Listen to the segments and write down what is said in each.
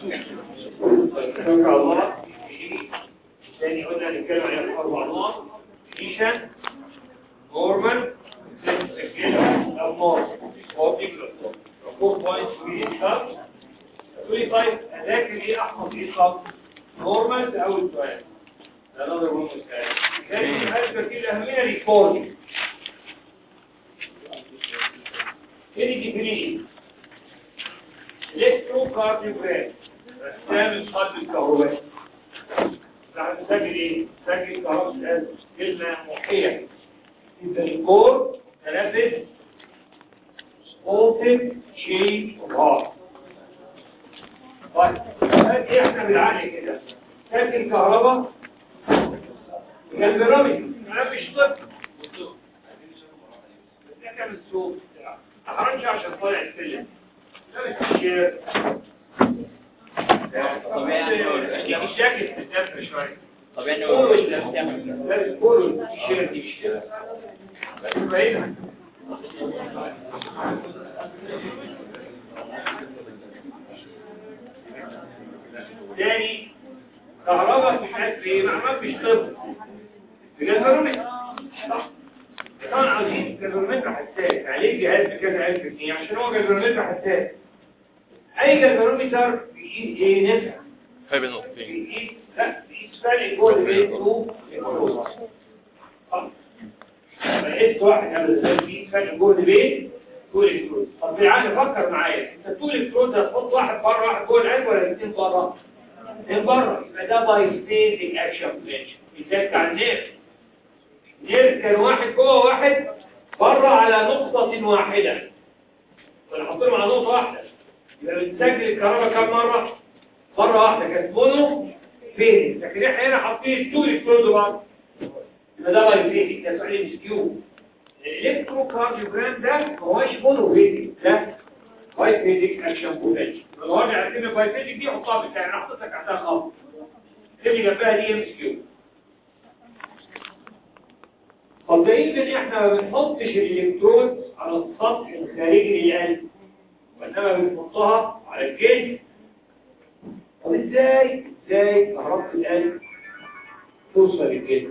شكرا الله تاني قلنا نتكلم عن اربع نقط ايشن نورمال سجلها او نورمال هو دي بالظبط 4 بوينتس في خط تقولي طيب اذاكر ايه احفظ ايه خط نورمال ده اول سؤال ده نظر مهم السؤال ثاني الاسبب الاهميه ريكوردنج كيدي ديجري الكتروكارديوجرام رسام القلب الكهربائي راح نسجل ايه؟ نسجل كهرباء القلب كلمة محية إذا الكور تنفذ سبوتد شيء غار طيب ايه احنا بالعقل كده سجل كهرباء البرامج انا مش طفل بس تعمل صوت أخرجش عشان طالع السلم لابس الشير الشكل بتدفع شوية طبيعي انه كله مش ده. بتعمل لابس كله الشير دي مش كده بس بعيدها تاني كهرباء في حاجات في ايه معلومات مش طب بجلبرونيك صح طبعا عاوزين جلبرومتر حساس عليه جهاز بكذا ألف جنيه عشان هو جلبرومتر حساس أي جلبرومتر بيقيس إيه نفع فرق بين نقطتين بيقيس لا بيقيس فرق جهد بين تو الكترون صح بقيت واحد قبل ازاي بيقيس فرق جهد بين تو الكترون طب بالعقل فكر معايا انت تو الكترون ده تحط واحد بره واحد جوه القلب ولا الاثنين بره؟ الاثنين بره يبقى ده باي ستيتنج اكشن بوتنشال مثال بتاع النيرف نيرف كان واحد جوه واحد بره على نقطة واحدة وانا حاطينهم على نقطة واحدة يبقى بنسجل الكهرباء كام مرة؟ مرة واحدة كانت مونو فين لكن احنا هنا حاطين تو الكترون بعض يبقى ده باي فيزيك ده سؤال ام كيو الالكتروكارديوجرام ده ما هوش مونو فيزيك ده باي فيزيك اكشن بوتنشال لو راجع كلمة باي فيزيك دي حطها في التاني انا حطيتك تحتها خط اللي جنبها دي ام كيو طب ده يمكن احنا ما بنحطش الالكترود على السطح الخارجي للقلب وانما بنحطها على الجلد طب ازاي ازاي كهرباء القلب توصل للجلد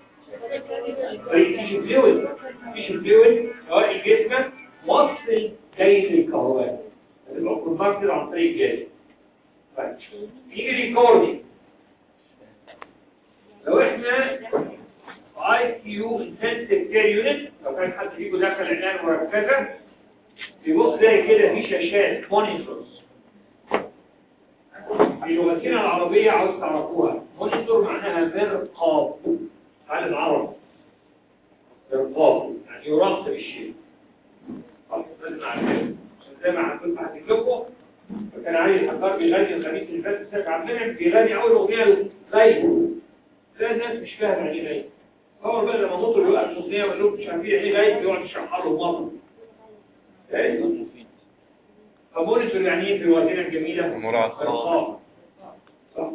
طيب تيجي فلويد تيجي فلويد سواء الجسم موصل جاي للكهرباء هتبقى كونتاكتد عن طريق الجلد طيب يجي ريكوردنج لو احنا اي كيو انتنسيف كير يونت لو كان حد فيكم دخل عنايه مركزه بيبص زي كده في شاشات مونيتورز في لغتنا العربيه عاوز تعرفوها مونيتور معناها مرقاب على العرب مرقاب يعني يراقب الشيء خلاص لازم عارفين زي ما كنت هحكي لكم فكان علي الحجار بيغني الخميس اللي فات الساعه عبد المنعم بيغني اول اغنيه غايب لا الناس مش فاهم يعني غايب أول بقى لما نطل يوقع الصوتية ويقول مش عارفين يعني غايب يقعد يشرح له مرة فمونيتور يعني ايه في وقتنا الجميلة؟ مراقبة. مرقاب. صح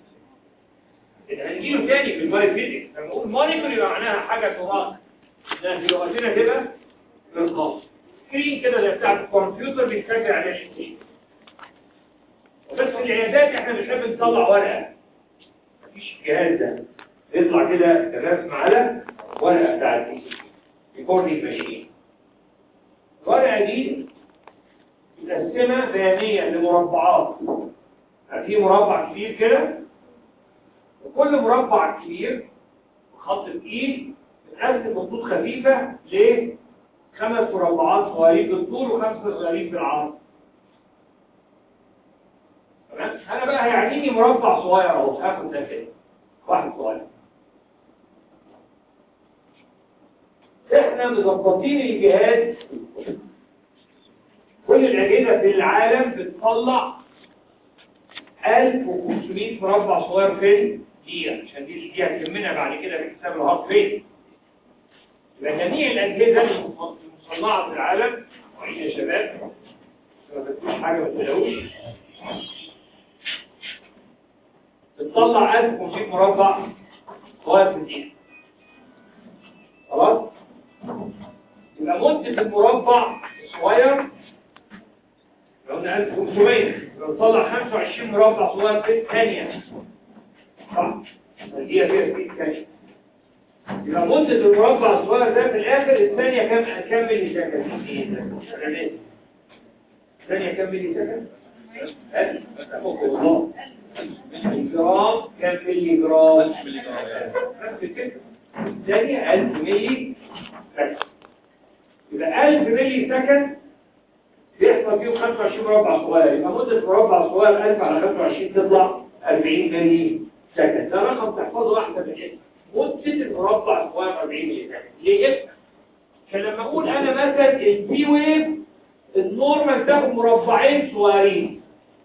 هنجيله تاني في الباي فيزيكس لما نقول مونيتور يبقى معناها حاجة تراقب ده في لغتنا تبقى مرقاب سكرين كده زي بتاع الكمبيوتر بيتسجل عليه شيء بس في العيادات احنا بنحب نطلع ورقة مفيش الجهاز ده يطلع كده الرسم على ورقة بتاعت ريكوردينج ماشين الورقة دي متقسمة بيانيا لمربعات في مربع كبير كده وكل مربع كبير خط تقيل متقسم بخطوط خفيفة لخمس مربعات صغيرين بالطول وخمسة صغيرين بالعرض تمام انا بقى هيعجبني مربع صغير اهو هاخد ده كده واحد صغير احنا مظبطين الجهاز كل الاجهزه في العالم بتطلع 1500 مربع صغير في دقيقه عشان دي دي هتهمنا بعد كده في حساب الهارت ريت يبقى جميع الاجهزه المصنعه في العالم وعيش يا شباب ما تكونش حاجه ما تقلقوش بتطلع 1500 مربع صغير في الدقيقه خلاص يبقى مدة المربع صغير لو قلنا 1500 يبقى بنطلع 25 مربع صغير في الثانية صح؟ دي فيها في الثانية يبقى مدة المربع الصغير ده في الآخر الثانية كام كام ملي سكند؟ الثانية كام ملي سكند؟ ألف الله الجرام كام ملي جرام؟ نفس كده الثانية 1000 ملي سكند يبقى 1000 ملي سكند بيحصل فيهم 25 مربع صغير يبقى مدة مربع صغير 1000 على 25 تطلع 40 ملي سكند ده رقم تحفظه احسن من كده مدة المربع صغير 40 ملي سكند ليه يفهم؟ عشان لما اقول انا مثلا البي ويف النورمال تاخد مربعين صغيرين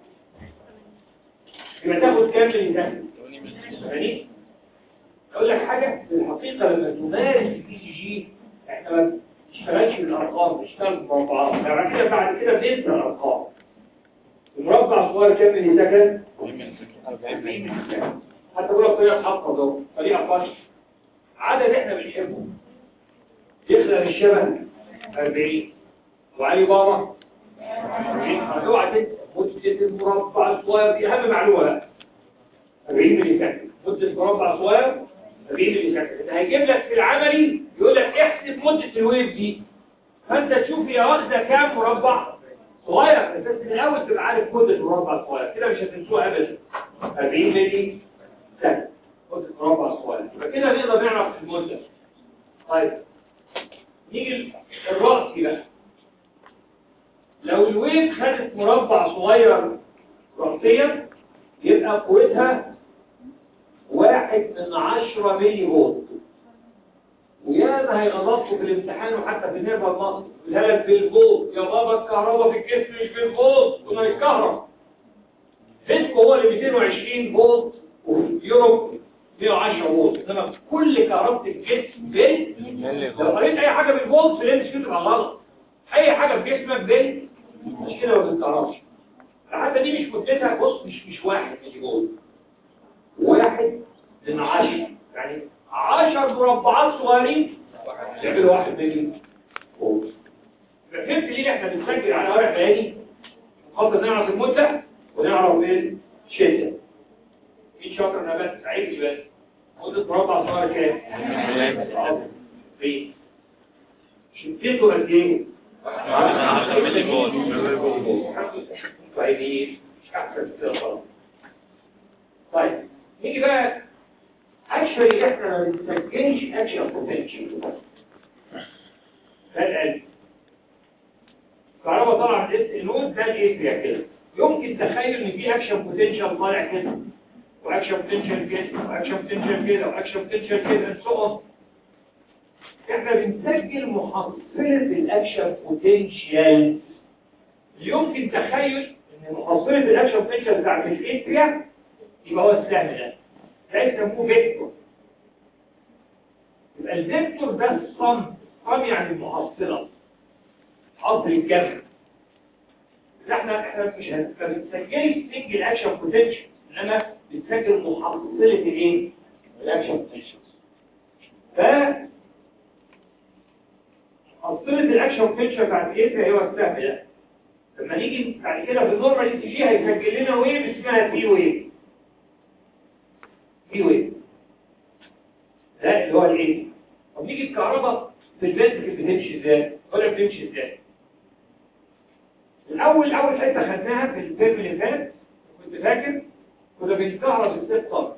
يبقى تاخد كام ملي سكند؟ 80 اقول لك حاجة في الحقيقة لما تمارس البي سي جي احنا ما بنشتغلش بالارقام بنشتغل بالمربعات يعني كده بعد كده بننسى الارقام المربع صغير كام ملي سكند؟ 40 ملي سكند حتى بقول لك طريقة تحفظ اهو طريقة فشل عدد احنا بنحبه يخلق الشبه 40 وعلي بابا 40 اوعى تنسى مدة المربع الصغير دي اهم معلومة بقى 40 ملي سكند مدة المربع الصغير 40 ملي سكند هيجيب لك في العملي يقول لك احسب مدة الويف دي فانت تشوف هي واخده كام مربع صغير بس من الاول تبقى عارف مدة المربع الصغير كده مش هتنسوها ابدا 40 ملي سكند مدة المربع الصغير يبقى كده نقدر نعرف المدة طيب نيجي الرأس بقى لو الويف خدت مربع صغير رأسيا يبقى قوتها واحد من عشرة ملي فولت وياما هيغلطوا في الامتحان وحتى في النيرفا المصري الهلك بالفولت يا بابا الكهرباء في الجسم مش بالفولت كنا يتكهرب فيسكو هو اللي 220 فولت وفي يوروب 110 فولت انما كل كهرباء الجسم بال لو قريت اي حاجه بالفولت في الام تبقى غلط اي حاجه في جسمك بال مش كده ما بتتكهربش حتى دي مش مدتها بص مش مش واحد ملي فولت واحد من عشرة يعني عشر مربعات صغيرين يعملوا واحد ملي فولت فهمت ليه احنا بنسجل على ورق بياني خاطر نعرف المدة ونعرف ايه الشدة مين شاطر انا بس ساعدني بس مدة مربع صغير كام؟ فين؟ شدته قد ايه؟ طيب مش احسن كده خالص طيب نيجي بقى اكشولي احنا ما بنسجلش اكشن بوتنشال ده القلب كهرباء طالعه من النود ده الاتريا كده يمكن تخيل ان في اكشن بوتنشال طالع كده واكشن بوتنشال كده واكشن بوتنشال كده واكشن بوتنشال كده and so on احنا بنسجل محصلة الاكشن بوتنشال يمكن تخيل ان محصلة الاكشن بوتنشال بتاعت الاتريا يبقى هو السهم ده ده يسموه فيكتور يبقى الفيكتور ده الصم صم يعني المحصلة حصر الجمع احنا احنا مش ما بنسجلش سنجل اكشن بوتنشال انما بنسجل محصلة الايه؟ الاكشن بوتنشال ف محصلة الاكشن بوتنشال بتاعت الايه هي هو السهم ده لما نيجي بعد كده في النورمال اي تي جي هيسجل لنا ويف اسمها بي ويف بي ويف ده اللي هو الايه طب نيجي الكهرباء في الفنتكل بتمشي ازاي ولا بتمشي ازاي الاول اول حته خدناها في الترم اللي فات كنت فاكر كنا بنكهرب الست طرف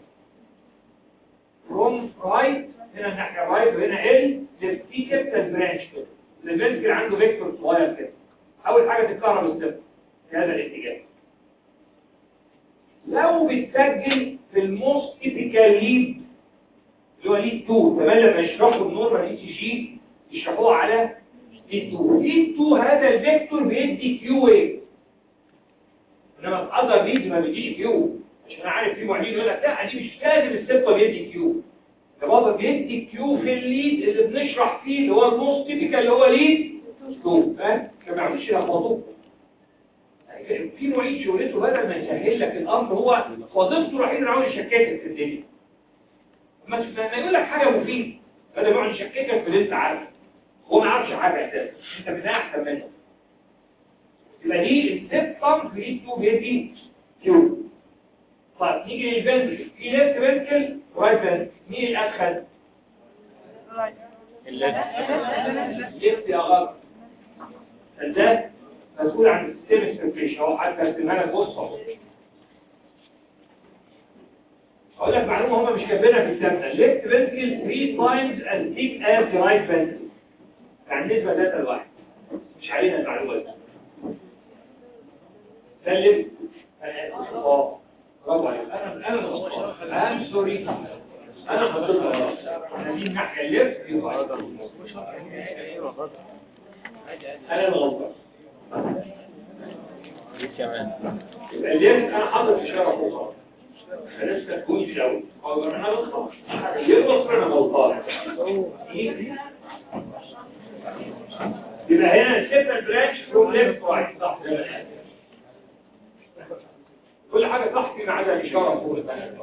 فروم رايت هنا الناحيه رايت وهنا ال لفي كابتال برانش كده الفنتكل عنده فيكتور صغير كده اول حاجه تتكهرب الست في هذا الاتجاه لو بتسجل في الموست تيبيكال ليد اللي هو ليد 2 كمان لما يشرحوا النورمال اي تي جي يشرحوها على ليد 2 ليد 2 هذا الفيكتور بيدي كيو ويف انما في اذر ليد ما بيديش كيو عشان انا عارف في معيدين يقول لك لا دي مش لازم السبه بيدي كيو ده بابا بيدي كيو في الليد اللي بنشرح فيه اللي هو الموست تيبيكال اللي هو ليد 2 فاهم عشان ما يعملوش يلخبطوك في معيد شغلته بدل ما يسهل لك الامر هو وظيفته الوحيده انه عاوز يشككك في الدنيا ما ما يقول لك حاجه مفيده بدل ما يقعد يشككك في اللي انت عارفه هو ما عارفش حاجه اساسا انت بتاع احسن منه يبقى دي السيبتم في 2 بيتي كيو طيب نيجي للفنتركل في ليفت فنتركل ورايت فنتركل مين الادخل؟ ليفت يا غلط ده مسؤول عن السيستم سيركيشن اهو حتى ارسمها لك بص اهو اقول لك معلومه هم مش كاتبينها في الكتاب الليفت فنتركل 3 تايمز as deep as the right ventricle يعني نسبه 3 لواحد مش علينا المعلومه دي ده الليفت انا اسف اه برافو عليك انا انا غلطان ام سوري انا غلطان انا دي الناحيه الليفت دي الرايت انا الغلطان كمان يبقى الليفت انا حاطط اشاره فوق انا لسه تكوني في الاول أو انا غلطان يغلط انا غلطان يبقى هنا السيبتال برانش فروم ليفت رايت صح زي ما قال. كل حاجه صح فيما عدا الاشاره فوق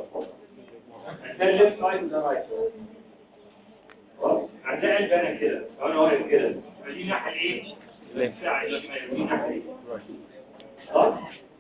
ده الليفت رايت وده رايت خلاص عندها قلب انا كده لو انا واقف كده دي ناحيه ايه؟ الساعه دي دي ناحيه ايه؟ خلاص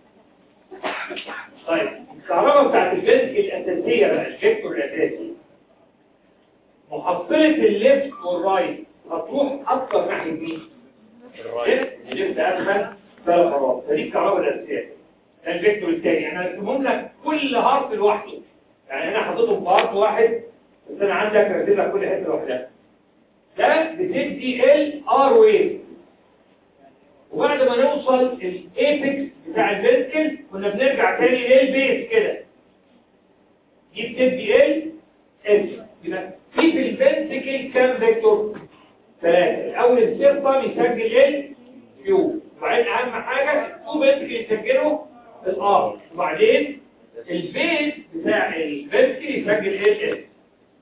طيب الكهرباء بتاعت الفيزيك الاساسيه بقى الفيكتور الاساسي محصله الليفت والرايت هتروح اكتر ناحيه مين؟ الليفت الليفت ادخل ثلاث حرارات فدي الكهرباء الاساسيه ده الفيكتور الثاني احنا هنرسمهم لك كل هارت لوحده يعني انا حاططهم في هارت واحد بس انا عندك راسم لك كل حته لوحدها ده بتدي ال ار ويف وبعد ما نوصل الايبكس بتاع الفيزيكال كنا بنرجع تاني للبيس كده دي بتدي ال اس يبقى في في الفيزيكال كام فيكتور ثلاثة الأول السيرفم يسجل ال كيو وبعدين أهم حاجة التو فيزيكال يسجلوا الار وبعدين البيس بتاع الفيزيكال يسجل ال اس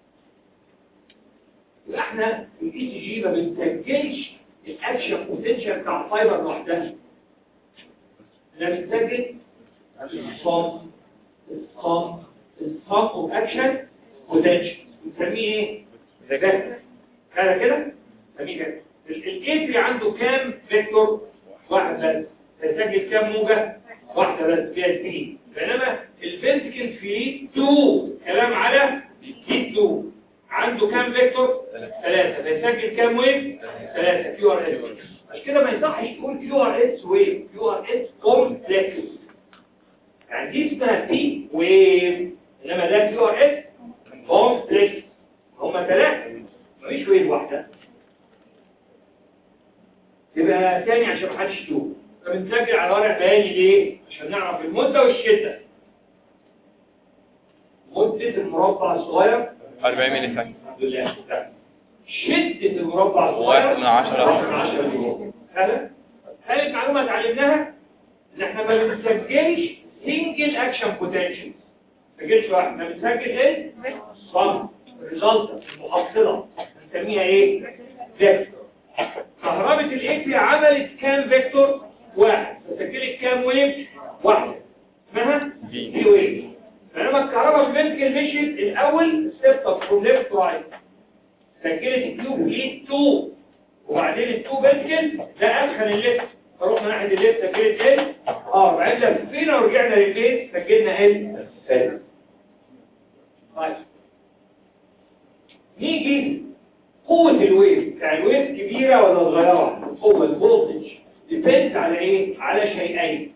يبقى احنا في الاي سي جي ما بنسجلش الاكشن بوتنشال بتاع الفايبر لوحدها احنا بنسجل الصم الصم الصم اوف اكشن بوتنشال بنسميه ايه؟ ذكاء كده كده نسميه كده الايتري عنده كام فيكتور واحد بس هيسجل كام موجه واحده بس فيها البي بينما الفيزيكال فيه 2 كلام على دي 2 عنده كام فيكتور ثلاثة بيسجل كام ويف ثلاثة كيو ار اس عشان كده ما يصحش يكون كيو ار اس ويف كيو ار اس كومبلكس يعني دي اسمها بي ويف انما ده كيو ار اس كومبلكس هما ثلاثة مفيش ويف واحدة يبقى تاني عشان محدش يتوه فبنسجل على ورق بياني ليه؟ عشان نعرف المدة والشدة مدة المربع الصغير 40 ملي ثانية الحمد لله شدة المربع الصغير واحد من عشرة. واحد من عشرة مليون. هذا هل المعلومة اتعلمناها ان احنا ما بنسجلش سنجل اكشن بوتنشال ما بنسجلش واحد ما بنسجل ايه صم ريزلت المحصلة بنسميها ايه فيكتور كهرباء الاي عملت كام فيكتور واحد سجلت كام ويف واحده اسمها في. في ويف بينما الكهرباء الفيزيكال مشيت الاول ستيب اب فروم ليفت رايت سجلت الكيوب ليه 2 وبعدين التو فيزيكال ده ادخل الليفت فروحنا ناحيه الليفت سجلت ال اه بعدين لفينا ورجعنا للبيت سجلنا ال ثالث طيب نيجي قوة الويف بتاع الويف كبيرة ولا صغيرة قوة الفولتج ديبند على ايه على شيئين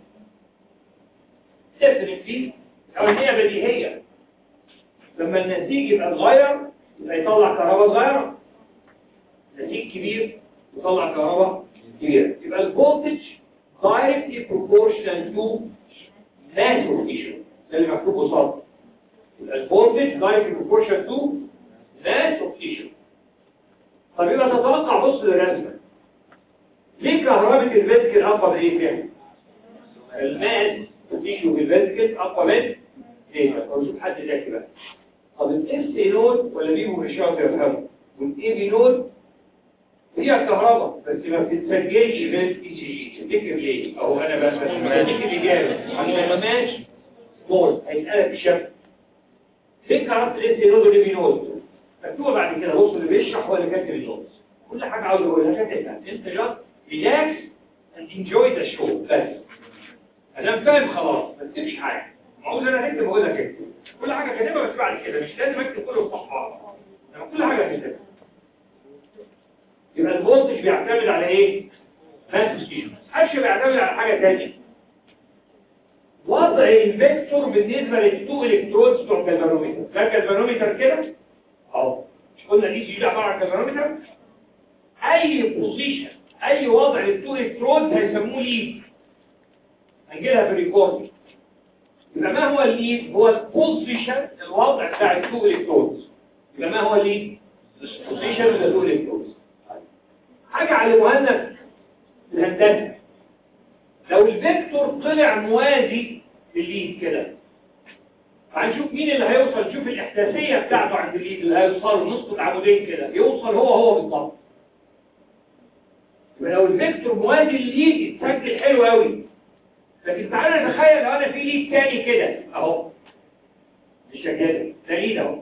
definitely أولية بديهية لما النسيج يبقى صغير يبقى يطلع كهرباء صغيرة نسيج كبير يطلع كهرباء كبيرة يبقى الفولتج directly proportional to mass of tissue ده اللي مكتوب قصاده يبقى الفولتج directly proportional to mass of tissue طب يبقى تتوقع بص للرسمة ليه كهرباء الفيزيكال أقوى من ايه فيها؟ الماس تيشو في الفيزيكال أقوى من ايه؟ طب شوف حد ذكي بقى طب الاس اي نود ولا بيبو مش شاطر يفهموا والاي بي نود فيها كهرباء بس ما بتتسجلش في الاي سي جي تفتكر ليه؟ اهو انا بس بس بديك الاجابه عشان ماشي مول هيسالك الشاب فين كهرباء الاس اي نود والاي بي نود؟ مكتوبه بعد كده بص اللي بيشرح هو اللي كاتب النوتس كل حاجه عاوز اقولها كاتبها انت جاست ريلاكس and enjoy the show بس انا فاهم خلاص ما تكتبش حاجه عاوز انا اكتب اقول لك اكتب كل حاجه كاتبها بس بعد كده مش لازم اكتب كله في صفحه انا كل حاجه كاتبها يبقى الفولتج بيعتمد على ايه ماس سكيل محدش بيعتمد على حاجه ثانيه وضع الفيكتور بالنسبه للتو الكترودز بتوع الكالفانوميتر ده الكالفانوميتر كده اهو مش قلنا دي جي عباره عن كالفانوميتر اي بوزيشن اي وضع للتو الكترودز هيسموه ليد هنجيلها في الريكورد يبقى ما هو الليد هو البوزيشن الوضع بتاع التو الكترودز يبقى ما هو الليد البوزيشن للتو الكترودز حاجه على المهندس الهندسه لو الفيكتور طلع موازي للليد كده هنشوف مين اللي هيوصل نشوف الاحساسيه بتاعته عند الليد اللي هيوصل نص عمودين كده يوصل هو هو بالظبط يبقى لو الفيكتور موازي للليد يتسجل حلو قوي لكن تعالى نتخيل لو انا في ليد تاني كده اهو بالشكل ده ده ليد اهو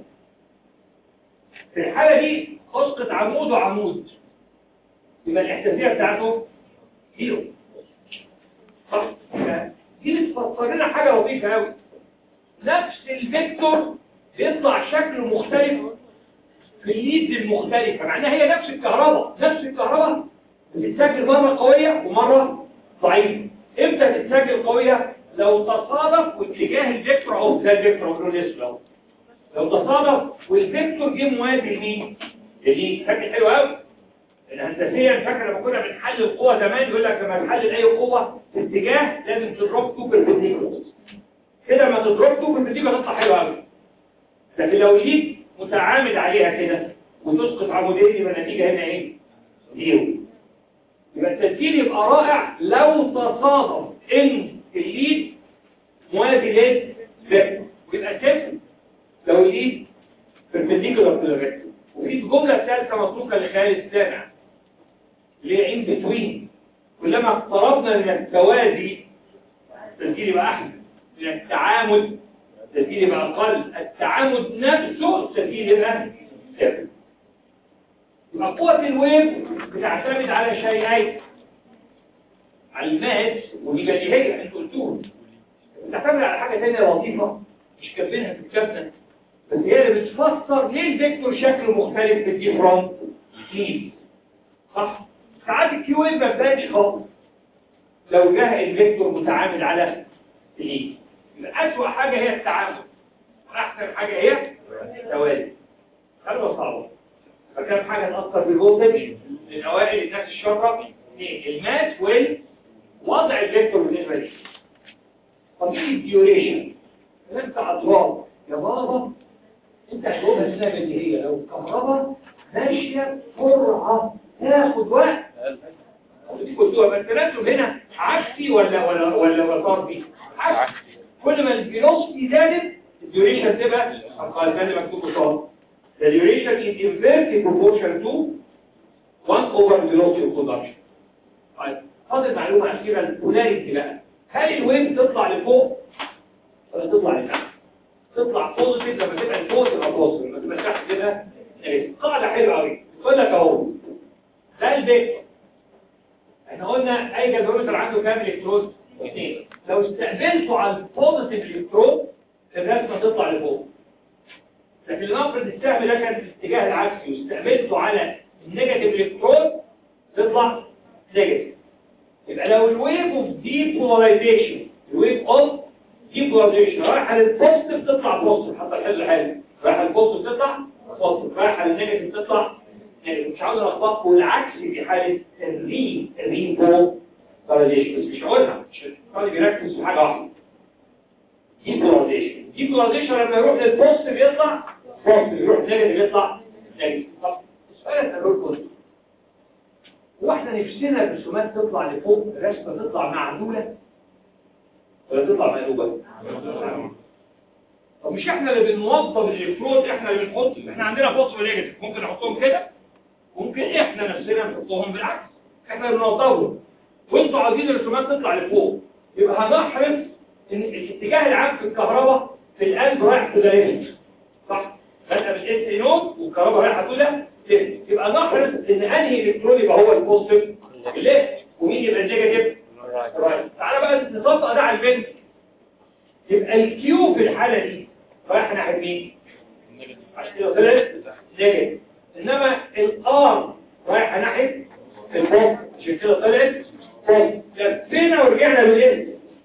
في الحاله دي اسقط عمود وعمود يبقى الاحساسيه بتاعته زيرو صح دي بتفسر لنا حاجه لطيفه قوي نفس الفيكتور بيطلع شكله مختلف في الليد المختلفه مع انها هي نفس الكهرباء نفس الكهرباء بتتسجل مره قويه ومره ضعيفه امتى تتسجل قويه لو تصادف واتجاه الفيكتور اهو ده الفيكتور اهو الاسود اهو لو تصادف والفيكتور جه موازي لمين؟ اللي شكل حلو قوي الهندسيا فاكر لما كنا بنحلل القوة زمان يقول لك لما تحلل اي قوة في اتجاه لازم تضرب تو بالبربنديكولار كده ما تضرب تو بالبربنديكولار تطلع حلوه قوي لكن لو جيت متعامد عليها كده وتسقط عمودين يبقى النتيجة هنا ايه؟ زيرو يبقى التسجيل يبقى رائع لو تصادف ان الليد موازي للفيكتور ويبقى صفر لو الليد بربنديكولار تو الفيكتور وفي الجملة الثالثة مطلوبة لخالد السامع اللي هي ان بتوين كلما اقتربنا من التوازي التسجيل يبقى احسن من التعامد التسجيل يبقى اقل التعامد نفسه التسجيل يبقى صفر يبقى قوة الويف بتعتمد على شيئين على الماس ودي بديهية انتوا قلتوه بتعتمد على حاجة ثانية لطيفة مش كاتبينها في كتابنا بس هي اللي بتفسر ليه الفيكتور شكله مختلف في الديفرونت ليد صح ساعات الكيو ويف ما بتبانش خالص لو جه الفيكتور متعامد على الليد يبقى اسوأ حاجه هي التعامد واحسن حاجه هي التوازي حلوه صعبه فكان حاجه تاثر في الفولتج للاوائل الناس الشرة اثنين الماس والوضع الفيكتور بالنسبه لي طب ايه الديوريشن انت اضراب يا بابا انت هتقولها السنة اللي هي لو الكهرباء ماشية بسرعة تاخد وقت دي قلتوها بس التناسب هنا عكسي ولا ولا ولا وطردي عكسي كل ما الفيلوسيتي زادت الديوريشن تبقى اقل زي ما مكتوب قصاد the duration is inversely proportional to 1 over velocity of conduction طيب فاضل معلومة أخيرة البولاريتي بقى هل الويف تطلع لفوق ولا تطلع لتحت تطلع بوزيتيف لما تبقى الفوق تبقى بوزيتيف لما تبقى تحت تبقى نيجاتيف قاعده حلوه قوي يقول لك اهو ده الفيكتور احنا قلنا اي جدولتر عنده كام الكترون اثنين لو استقبلته على البوزيتيف الكترون الرسمه تطلع لفوق لكن لنفرض السهم ده كان في الاتجاه العكسي واستقبلته على النيجاتيف الكترون تطلع نيجاتيف يبقى لو الويف اوف دي بولاريزيشن الويف اوف دي بولاريزيشن رايحه للبوزيتيف تطلع بوزيتيف حتى الحل حلو رايحه للبوزيتيف تطلع بوزيتيف رايحه للنيجاتيف تطلع نيجاتيف مش عاوز الخبط والعكس في حاله الري الري بولاريزيشن بس مش هقولها مش الطالب يركز في حاجه واحده دي بولاريزيشن دي بولاريزيشن لما يروح للبوزيتيف يطلع بوزيتيف يروح نيجاتيف يطلع نيجاتيف طب السؤال اللي هقوله لكم هو احنا نفسنا الرسومات تطلع لفوق الرسمه تطلع معدوله ولا تطلع مقلوبه طب مش احنا اللي بنوظف الالكترود احنا اللي بنحط احنا عندنا بوزيتيف ونيجاتيف ممكن نحطهم كده ممكن احنا نفسنا نحطهم بالعكس احنا اللي بنوظفهم وانتوا عايزين الرسومات تطلع لفوق يبقى هنحرص ان الاتجاه العام في الكهرباء في القلب رايح تو ذا ليفت صح بدأ بالاس نوت والكهرباء رايحه تو ذا ليفت يبقى نحرص ان انهي الكترون يبقى هو البوزيتيف الليفت ومين يبقى النيجاتيف رايت تعالى بقى نطبق ده على البنت يبقى الكيو في الحالة دي رايح ناحية مين؟ عشان كده طلعت نيجاتيف انما الار رايح ناحية البوم عشان كده طلعت بوم لفينا ورجعنا للاس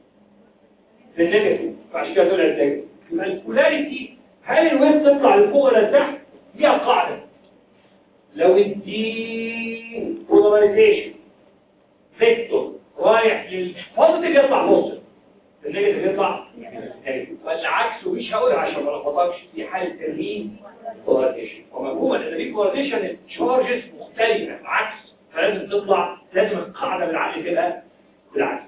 للنيجاتيف فعشان كده طلعت نيجاتيف يبقى البولاريتي هل الويب تطلع لفوق ولا لتحت؟ دي القاعدة لو الدي بولاريزيشن فيكتور رايح للبوزيتيف يطلع بوزيتيف النيجاتيف يطلع نيجاتيف والعكس مش هقول عشان ما لخبطكش في حاله الري بولاريزيشن ومفهوم ان الري بولاريزيشن التشارجز مختلفه عكس فلازم تطلع لازم القاعده بالعقل تبقى بالعكس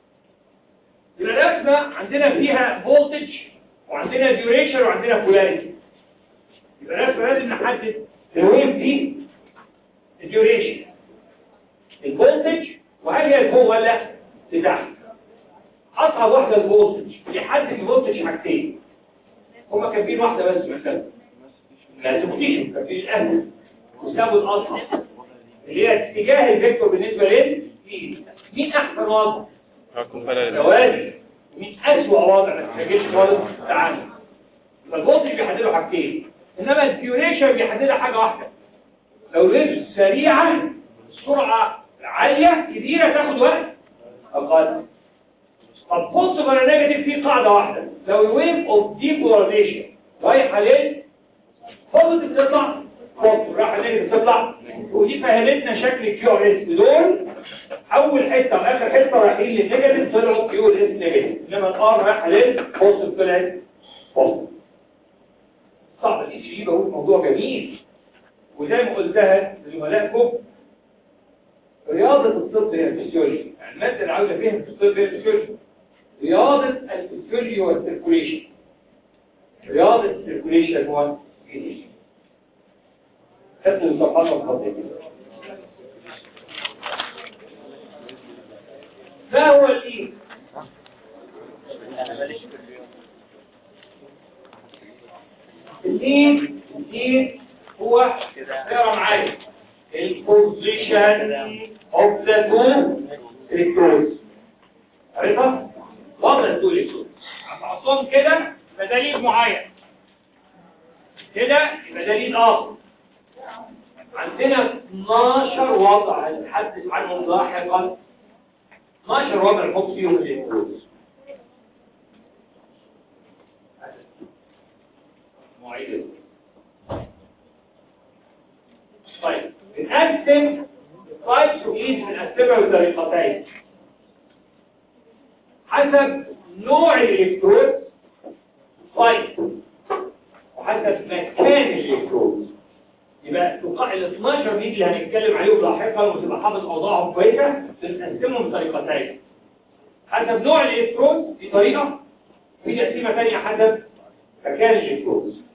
يبقى الرسمه عندنا فيها فولتج وعندنا ديوريشن وعندنا بولاريتي يبقى الرسمه لازم نحدد الويف دي الديوريشن الفولتج وهل هي لفوق ولا لتحت اصعب واحده الفولتج يحدد الفولتج حاجتين هما كاتبين واحده بس مثلا ما تبقيش كاتبين الاهل وسابوا الاصعب اللي هي اتجاه الفيكتور بالنسبه لل مين احسن وضع هكون فلا توازي مين اسوأ وضع ما تحتاجش خالص تعالى فالفولتج بيحددوا حاجتين انما الديوريشن بيحددها حاجه واحده لو الويف سريعه سرعه عاليه كبيره تاخد وقت اقل طب بص على نيجاتيف في قاعده واحده لو الويف اوف ديبولاريزيشن رايحه ليه بوزيتيف تطلع بوزيتيف رايحه نيجاتيف تطلع ودي فهمتنا شكل كيو اس دول اول حته واخر حته رايحين للنيجاتيف طلعوا كيو اس نيجاتيف انما الار رايحه للبوزيتيف طلعت بوزيتيف صعب دي تجيب اهو الموضوع جميل وزي ما قلتها لزملائكم رياضة الطب هي الفسيولوجي يعني المادة اللي عاوزة فيها في الطب هي الفسيولوجي رياضة الفسيولوجي والسيركوليشن رياضة السيركوليشن هو الجديد خدوا الصفحات الخطية ما هو الإيه؟ الإيه الإيه هو اقرا معايا البوزيشن اوف ذا تو الكترونز عرفتها وضع التو الكترونز هتحطهم كده بدليل معين كده يبقى دليل اخر عندنا 12 وضع هنتحدث عنهم لاحقا 12 وضع نحط فيهم الالكترونز معيد طيب بنقسم التايبس اوف بنقسمها بطريقتين حسب نوع الالكترود طيب وحسب مكان الالكترود يبقى تقع ال 12 دي اللي هنتكلم عليهم لاحقا وتبقى حافظ اوضاعهم كويسه بنقسمهم بطريقتين حسب نوع الالكترود دي طريقه في تقسيمه ثانيه حسب مكان الالكترود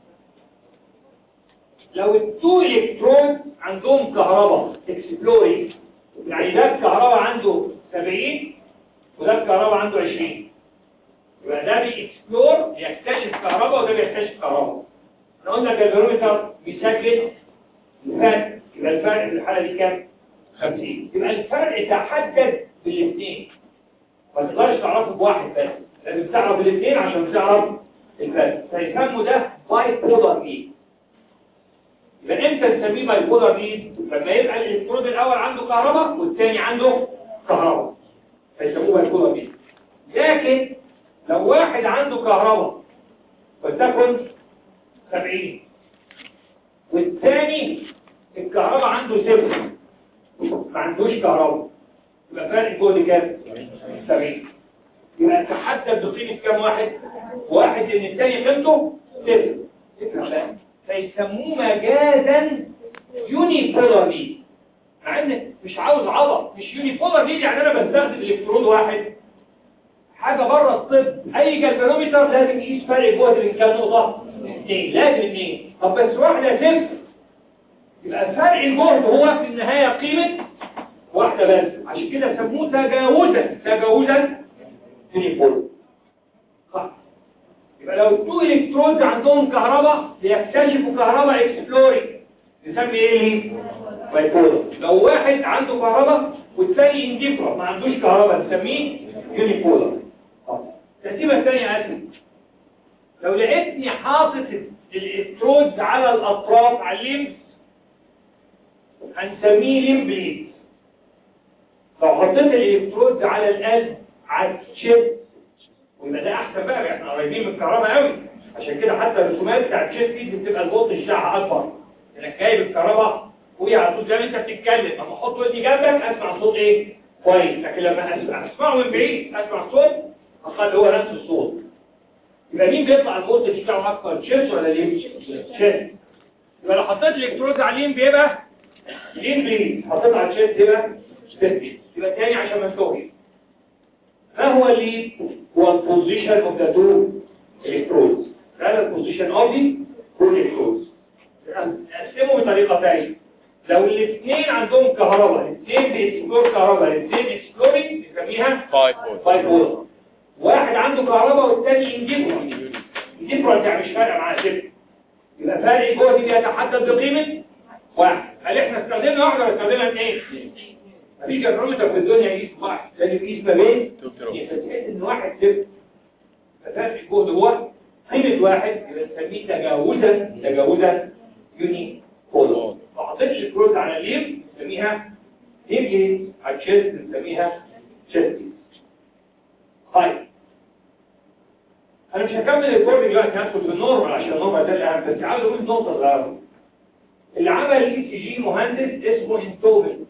لو التو الكترون عندهم كهرباء اكسبلوري يعني ده الكهرباء عنده 70 وده الكهرباء عنده 20 يبقى ده بيكسبلور بيكتشف كهرباء وده بيكتشف كهرباء احنا قلنا الجلفانومتر بيسجل الفرق يبقى الفرق في الحاله دي كام 50 يبقى الفرق تحدد بالاثنين ما تقدرش تعرفه بواحد بس لازم تعرف الاثنين عشان تعرف الفرق فيسموا ده باي بولار مين يبقى امتى نسميه باي بولار مين لما يبقى الالكترود الاول عنده كهرباء والثاني عنده كهرباء فيسموه باي بولار مين لكن لو واحد عنده كهرباء ولتكن 70 والثاني الكهرباء عنده صفر ما عندوش كهرباء يبقى فرق الجهد كام 70 يبقى تحدد بقيمه كام واحد واحد ان الثاني قيمته صفر صفر لا فيسموه مجازا يونيبولاري مع ان مش عاوز عضل مش يونيبولاري يعني انا بستخدم الكترود واحد حاجه بره الطب اي جلفانومتر لازم يقيس فرق جهد من كام نقطه اثنين لازم اثنين طب بس واحده صفر يبقى فرق الجهد هو في النهايه قيمه واحده بس عشان كده سموه تجاوزا تجاوزا يونيبولاري صح يبقى لو التو الكترودز عندهم كهرباء بيكتشفوا كهرباء اكسبلوري نسمي ايه بايبولار لو واحد عنده كهرباء والثاني انديفرا ما عندوش كهرباء نسميه يونيبولار الترتيبه الثانيه اسهل لو لقيتني حاطط الالكترودز على الاطراف على الليمس هنسميه ليمبليد لو حطيت الالكترودز على القلب على الشيست ويبقى ده احسن بقى احنا قريبين من الكهرباء قوي عشان كده حتى الرسومات بتاعت الشيست دي بتبقى الفولت بتاعها اكبر انك جايب الكهرباء وهي على طول زي ما انت بتتكلم لما احط ودني جنبك اسمع صوت ايه كويس لكن لما أسمع- اسمعه من بعيد اسمع صوت اقل هو نفس الصوت يبقى مين بيطلع الفولت بتاعه اكتر تشيست ولا ليه تشيست يبقى لو حطيت الالكترود على اليم بيبقى لين بليد حطيت على التشيست يبقى تشيست يبقى تاني عشان ما نتوهش ما هو الليد هو البوزيشن اوف ذا تو الكترودز هذا البوزيشن اوف ذا تو الكترودز نقسمه بطريقه ثانيه لو الاثنين عندهم كهرباء الاثنين بيكسبلور كهرباء الاثنين اكسبلورينج نسميها فايف فولت باي بول واحد عنده كهرباء والثاني انديفرنت انديفرنت يعني مش فارقه معاه صفر يبقى فرق الجهد دي بيتحدد بقيمه واحد هل احنا استخدمنا واحده ولا استخدمنا اثنين مفيش جنرومتر في الدنيا يقيس واحد لازم يقيس ما بين تو كيلو. يبقى تحس ان واحد صفر ففرق الجهد هو قيمه واحد يبقى نسميه تجاوزا تجاوزا يوني بولر ما حطيتش الكروز على الليم نسميها ليم على الشيست نسميها شيست طيب انا مش هكمل الريكورد دلوقتي هدخل في النورمال عشان النورمال ده الاهم بس عاوز اقول نقطه صغيره اللي عمل الاي سي جي مهندس اسمه انتوبن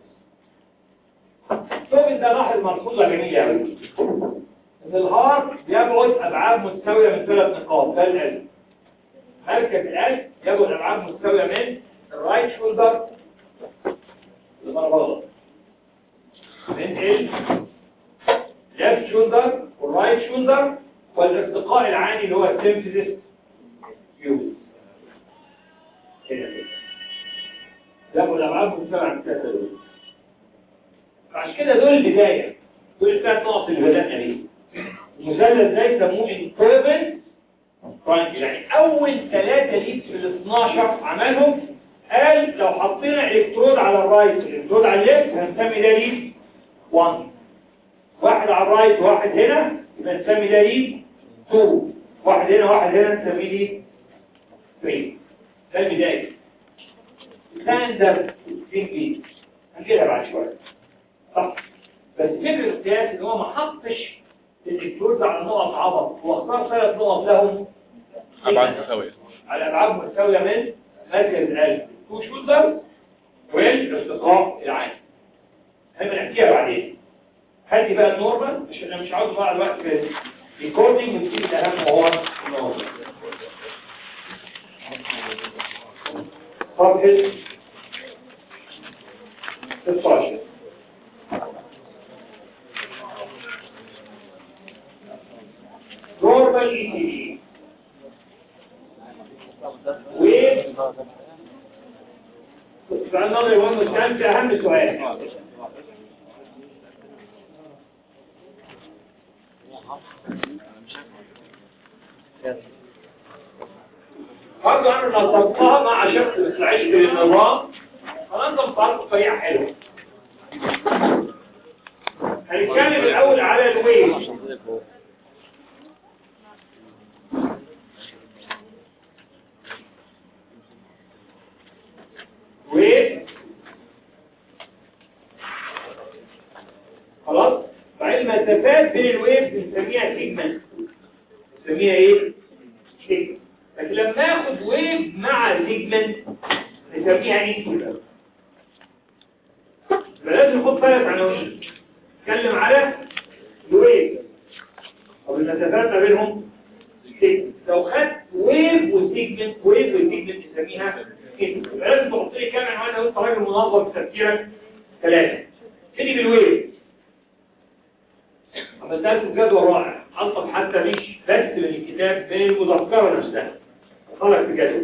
انتوبن ده لاحظ ملحوظه جميله قوي ان الهارت بيبعد ابعاد متساويه من ثلاث نقاط ده القلب مركز القلب يبعد ابعاد متساويه من الرايت شولدر للمربوط من ال left shoulder والرايت شولدر والارتقاء العالي اللي هو السيمفيزيس فيوز كده كده ده الابعاد متساويه عن الثلاثه دول عشان كده دول البدايه دول الثلاث نقط اللي بدانا بيه المثلث ده يسموه انترفل تراينجل يعني اول ثلاثه ليدز في ال 12 عملهم قال لو حطينا الكترود على الرايت والالكترود على الليفت هنسمي ده ليد 1 واحد على الرايت وواحد هنا يبقى نسمي ده ليد 2 واحد هنا واحد هنا نسميه ليد 3 ده البدايه ستاندرد ثينكينج هنجيلها بعد شويه صح بس فكر القياس ان هو ما حطش الالكترود على نقط عبط هو اختار ثلاث نقط لهم ابعاد متساويه على ابعاد متساويه من مركز القلب تو شولدر والارتقاء العالي هنبقى نحكيها بعدين هدي بقى النورمال عشان انا مش عاوز اضيع الوقت في ريكوردنج ونسيب الاهم وهو النورمال صفحه 16 normal ECG with سؤال نظري مهم والكلام في أهم سؤال برضو أنا نظمتها مع شخص مثل عشق للنظام فنظم فرق طريقة حلوة هنتكلم الأول على الويف ويف خلاص فالمسافات بين الويف بنسميها سيجمنت بنسميها ايه سيجمنت لكن لما اخد ويف مع سيجمنت نسميها انسولر فلازم ناخد ثلاث عناوين نتكلم على الويف طب المسافات ما بينهم سيجمنت لو خدت ويف وسيجمنت ويف وسيجمنت نسميها انسولر لازم تحط لي كام عنوان لو انت راجل منظم في تفكيرك ثلاثه ابتدي بالويف عملت لكم جدول رائع انصب حتى مش بس من الكتاب من المذكره نفسها خرج في جدول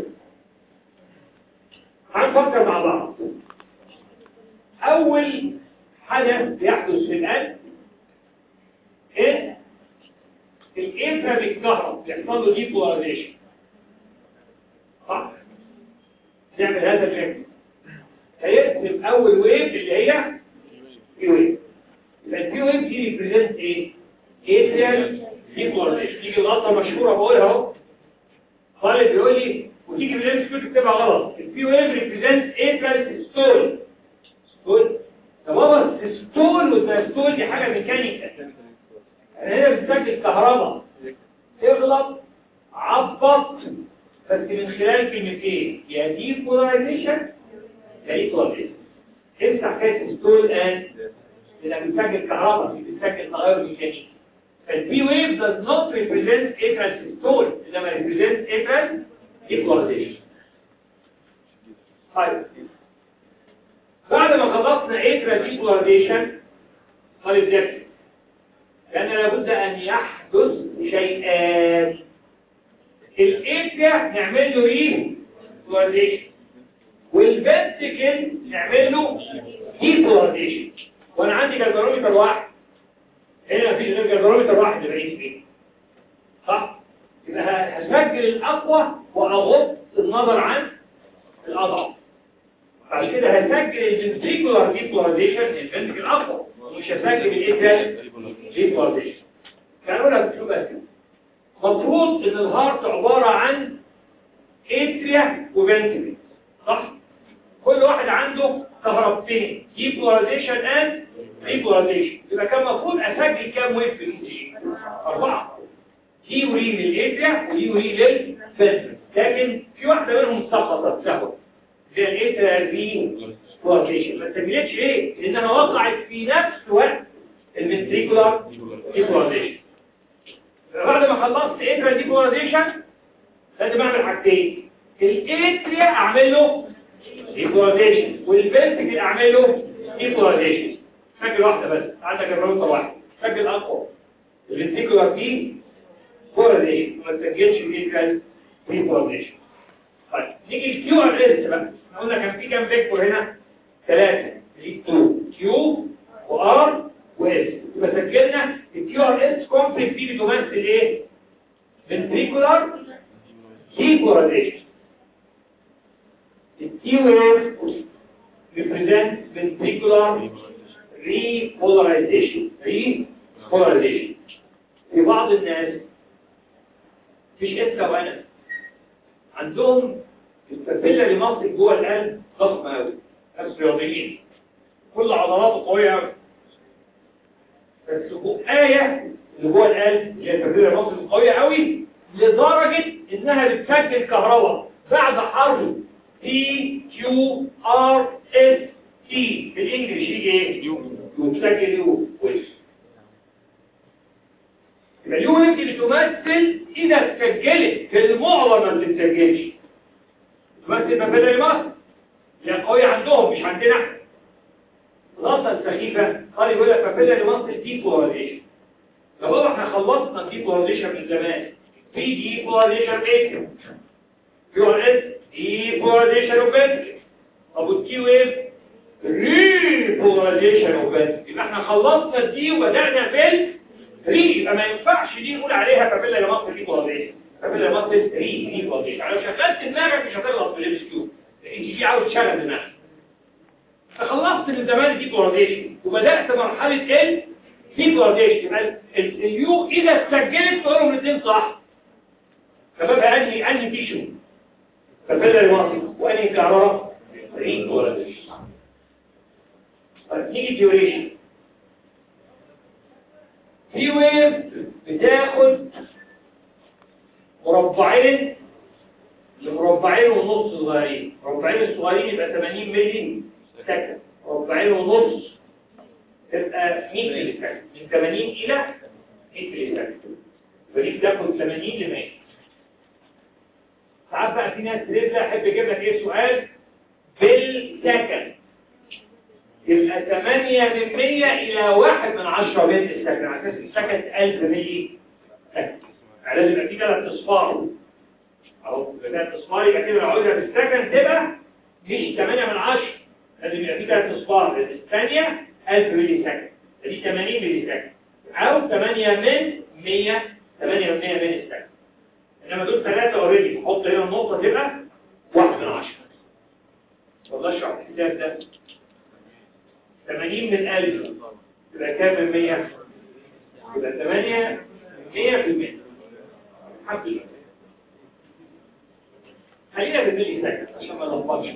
هنفكر مع بعض اول حدث بيحدث في القلب ايه الانفا بالكهرب بيحصل له ديبولاريزيشن صح نعمل هذا الفكر هيرسم اول ويف اللي هي بي ويف يبقى البي ويف دي ريبريزنت ايه؟ اتريال ديبولاريزيشن تيجي الغلطه مشهوره بقولها اهو خالد بيقول لي وتيجي بالام كيو تكتبها غلط البي ويف ريبريزنت اتريال ستول ستول طب بابا الستول والدايستول دي حاجه ميكانيكال هنا بتسجل كهرباء اغلط عبط بس من خلال كلمتين يا دي بولاريزيشن يا ايكواليزيشن امسح حكايه ستول اند لانك بتسجل كهرباء مش بتسجل تغير ميكانيكي فالبي ويف does not represent a transistor انما represent a trans equalization طيب بعد ما خلصنا a trans equalization طالب ذكي كان لابد ان يحدث شيئان الاتيا نعمل له ايه equalization والفنتكل نعمل له equalization وانا عندي جلبرومتر واحد هنا مفيش غير جلبرومتر واحد اللي بعيد فيه صح يبقى هسجل الاقوى واغض النظر عن الاضعف بعد كده هسجل الفنتريكولار ديبولاريزيشن الفنتريكل الاقوى مش هسجل الايه ديبولاريزيشن كانوا لك شو بس مفروض ان الهارت عباره عن اتريا وفنتريكل صح كل واحد عنده كهربتين ديبولاريزيشن اند ريبولاريزيشن يبقى كان المفروض اسجل كام ويف في الاي اربعه دي يوري للاتريا ودي يوري للفنتريكل لكن في واحده منهم سقطت سهوا زي الاتريا ريبولاريزيشن ما سجلتش ليه لانها وقعت في نفس وقت الفنتريكولار ديبولاريزيشن بعد ما خلصت اتريا ديبولاريزيشن لازم اعمل حاجتين الاتريا اعمل له ديبولاريزيشن والفنتريكل اعمل له ديبولاريزيشن سجل واحده بس عندك الراوتر واحد سجل اقوى الفنتريكولار دي بولاريزيشن ما تسجلش الاتريا ديبولاريزيشن طيب نيجي الكيو ار اس بقى احنا قلنا كان في كام فيكتور هنا ثلاثه دي 2 كيو وار واس يبقى سجلنا الكيو ار اس كومبلكس دي بتمثل ايه ventricular depolarization the T wave represents ventricular repolarization repolarization في بعض الناس مش انت وانا عندهم السفيلة لمنطق جوه القلب ضخمة قوي ناس رياضيين كل عضلاته قوية قوي بس بقاية اللي جوه القلب اللي هي السفيلة لمنطق قوية قوي لدرجة انها بتسجل كهرباء بعد حرف تي كيو ار اس تي بالانجلش يجي ايه؟ يو بتسجل يو ويس يبقى اليو انت بتمثل اذا اتسجلت في المعظم ما بتتسجلش تمثل مبادئ المصر هي قوية عندهم مش عندنا احنا الغلطة السخيفة قال يقول لك مبادئ المصر دي بولاريزيشن طب بابا احنا خلصنا الدي بولاريزيشن من زمان في دي بولاريزيشن ايه كيو ار اس دي بولاريزيشن اوف طب والكي ويف ري بولاريزيشن اوف يبقى احنا خلصنا الدي وبدأنا في ري يبقى ما ينفعش دي نقول عليها فابيلا لمصر دي بولاريزيشن فابيلا لمصر ري ري بولاريزيشن لو شغلت دماغك مش هتغلط في الام اس كيو انت دي عاوز تشغل دماغك فخلصت من زمان دي بولاريزيشن وبدأت مرحلة ال دي بولاريزيشن يبقى اليو اذا اتسجلت تقولهم الاثنين صح فبقى انهي انهي تيشو فبدا الماضي وانهي كهرباء رين بولاريزيشن طيب نيجي ديوريشن في ويف بتاخد مربعين لمربعين ونص صغيرين مربعين الصغيرين يبقى 80 ملي سكند مربعين ونص تبقى 100 ملي سكند من 80 الى 100 ملي سكند فدي بتاخد 80 ل 100 ساعات بقى في ناس رزة احب اجيب لك ايه سؤال بالسكند يبقى 8 من 100 الى 1 من 10 بالسكند على اساس السكند 1000 ملي سكند يعني لازم يبقى في ثلاث اصفار اهو ثلاث اصفار يبقى كده لو عاوزها بالسكند تبقى مش 8 من 10 لازم يبقى في ثلاث اصفار الثانيه 1000 ملي سكند دي 80 ملي سكند او 8 من 100 8 من 100 ملي سكند انما دول ثلاثة اوريدي نحط هنا النقطة تبقى واحد من عشرة والله اشرح الكتاب ده 80 من 1000 يبقى كام من 100 يبقى 8 100 في المية الحمد لله خلينا بالملي سكند عشان ما نلخبطش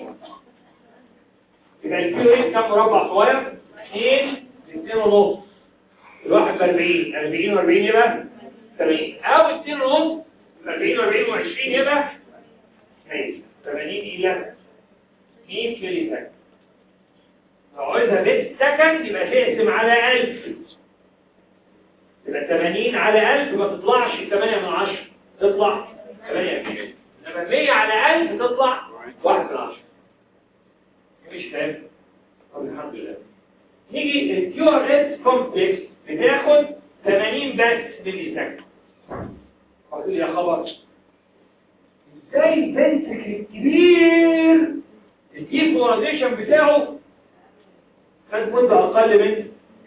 يبقى الكيلو ايه كام مربع صغير 2 2 ونص الواحد ب 40 40 و40 يبقى 80 او 2 ونص 40 و40 و20 يبقى 80 الى 100 ملي سكند لو عايزها بيت سكند يبقى تقسم على 1000 يبقى 80 على 1000 ما تطلعش 8 من 10 تطلع 8 انما 100 على 1000 تطلع 1 من 10 مش فاهم طب الحمد لله نيجي الكيو ار اس كومبلكس بتاخد 80 بس ملي سكند قلت لي يا خبر ازاي الفنتركل الكبير الديبولاريزيشن بتاعه خد مده اقل من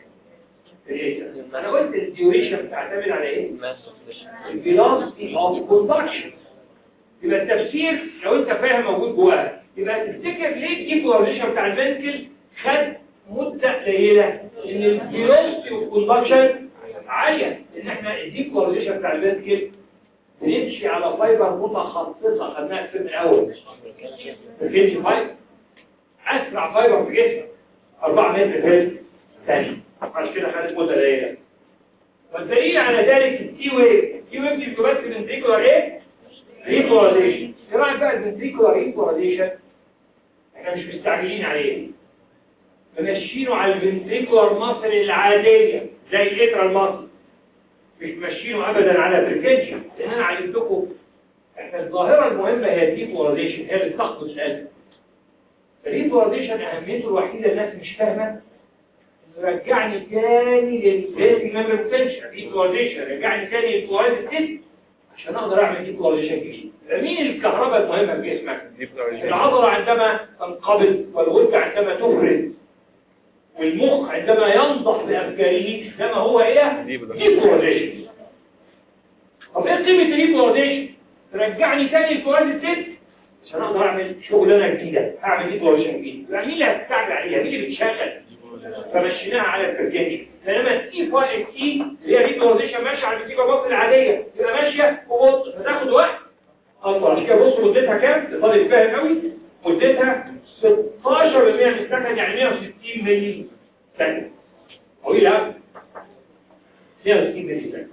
انا قلت الديوريشن بتعتمد على ايه الفيلوسيتي اوف كوندكشن يبقى التفسير لو انت فاهم موجود جواها يبقى تفتكر ليه الديبولاريزيشن بتاع الفنتكل خد مده قليله ان الفيلوسيتي اوف كوندكشن عاليه ان احنا الديبولاريزيشن بتاع الفنتكل بنمشي على فايبر متخصصه خدناها في الاول الفينش فايبر اسرع فايبر في جسمك 4 متر في ثانيه عشان كده خدت مده قليله والدليل على ذلك التي ويف التي ويف دي بتمثل الفنتريكولار ايه ريبولاريزيشن ايه رايك بقى الفنتريكولار ريبولاريزيشن احنا مش مستعجلين عليه ماشيينه على الفنتريكولار ماسل العاديه زي الاترال ماسل مش ماشيينه ابدا على فريكنشن لان انا علمتكم احنا الظاهره المهمه هي الديبولاريزيشن هي اللي بتخبط القلب الريبولاريزيشن اهميته الوحيده الناس مش فاهمه رجعني تاني للبيزي ميموري بوتنشال ريبولاريزيشن رجعني تاني للفوائد الست عشان اقدر اعمل ريبولاريزيشن جديد مين الكهرباء المهمه في جسمك العضله عندما تنقبض والغده عندما تفرز والمخ عندما ينضح بافكاره كما هو الى ريبولاريزيشن طب ايه قيمه الريبولاريزيشن رجعني تاني لفوائد الست عشان اقدر اعمل شغلانه جديده اعمل ريبولاريزيشن جديد مين اللي هتستعجل عليها مين اللي بتشغل فمشيناها على الفرجاني بينما التي فاي تي اللي هي ريبولاريزيشن ماشيه على النتيجه بص العاديه تبقى ماشيه وبص فتاخد وقت اطول عشان كده بص مدتها كام الطالب فاهم قوي مدتها 16% من السكند يعني 160 ملي ثانيه طويله قوي 160 ملي ثانيه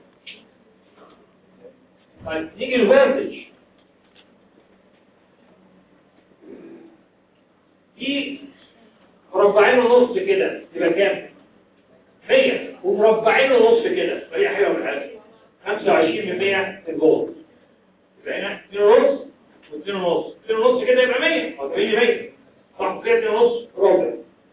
طيب نيجي الفولتج دي مربعين ونص كده يبقى كام 100 ومربعين ونص كده هي حلوه من الحاجه 25 من 100 الجول يبقى هنا 2 ونص و2 ونص 2 ونص كده يبقى 100 او 100 100 صح كده 2 ونص ربع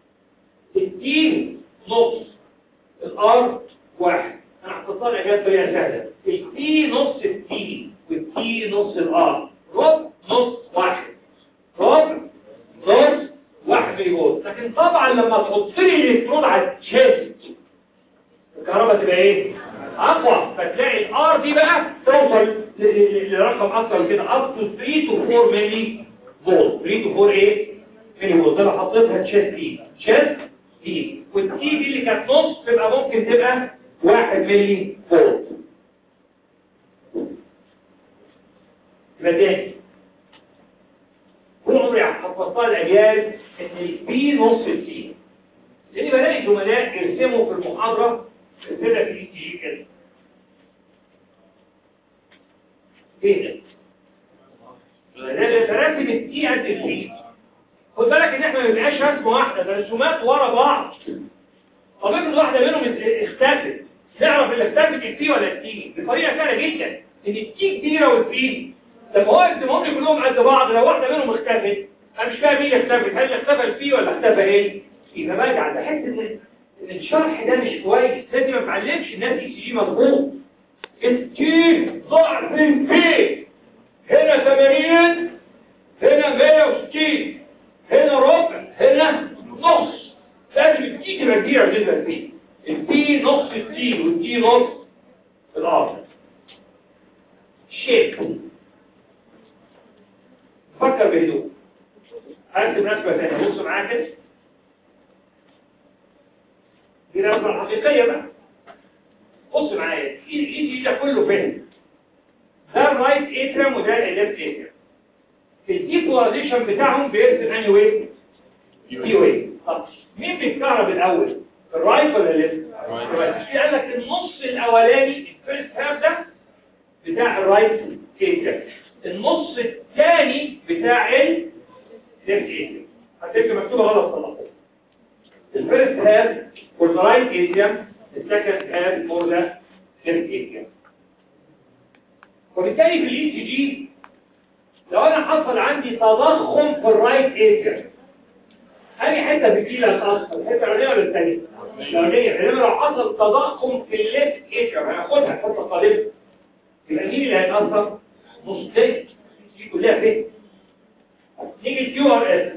60 نص الار واحد انا هحطها لك اجابه بطريقه سهله التي نص التي والتي نص الار ربع نص واحد ربع نص واحد مليون لكن طبعا لما تحط لي الالكترون على الشيست الكهرباء تبقى ايه اقوى فتلاقي الار دي بقى توصل لرقم اكتر من كده اب تو 3 تو 4 ملي فولت 3 تو 4 ايه ملي فولت انا حطيتها تشيست دي تشيست دي والتي دي اللي كانت نص تبقى ممكن تبقى 1 ملي فولت يبقى تاني طول عمري حفظتها الاجيال ان البي نص التي لاني بلاقي زملاء يرسموا في المحاضره رساله في الاي تي جي كده ايه ده؟ ده راسم التي قد البي خد بالك ان احنا ما بيبقاش رسمه واحده ده رسومات ورا بعض طب افرض واحده منهم اختفت نعرف اللي اختفت التي ولا التي بطريقه سهله جدا ان التي كبيره والتي طب هو يرسمهم لي كلهم قد بعض لو واحده منهم اختفت انا مش فاهم ايه اختفت هل اختفى الفي ولا اختفى ايه يبقى برجع بحس ان ان الشرح ده مش كويس لازم ما اتعلمش الناس اي سي جي مظبوط التي ضعف الفي هنا 80 هنا 160 هنا ربع هنا نص لازم التي تبقى كبيره جدا فيه التي نص التي والتي نص الارض شيب فكر بهدوء هرسم رسمه ثانيه بص معايا كده دي الرسمة الحقيقية بقى بص معايا الاي جي ده كله فين ده الرايت اتريم وده الليفت اتريم الديبولاريزيشن بتاعهم بيرسم اني ويف دي ويف طب مين بيتكهرب الاول الرايت ولا الليفت في قال لك النص الاولاني الفيرست هاف ده بتاع الرايت اتريم النص الثاني بتاع الليفت اتريم هتبقى مكتوبه غلط طبعا الفيرست هاف for the right atrium the second half for the left atrium وبالتالي في الاي سي جي لو انا حصل عندي تضخم في الرايت اتريم أي حتة في الكيلة هتأثر الحتة الأولانية ولا الثانية؟ الأولانية إنما لو حصل تضخم في الليفت اتريم هناخدها الحتة القادمة يبقى مين اللي هيتأثر؟ نصين دي كلها فين؟ نيجي الكيو ار اس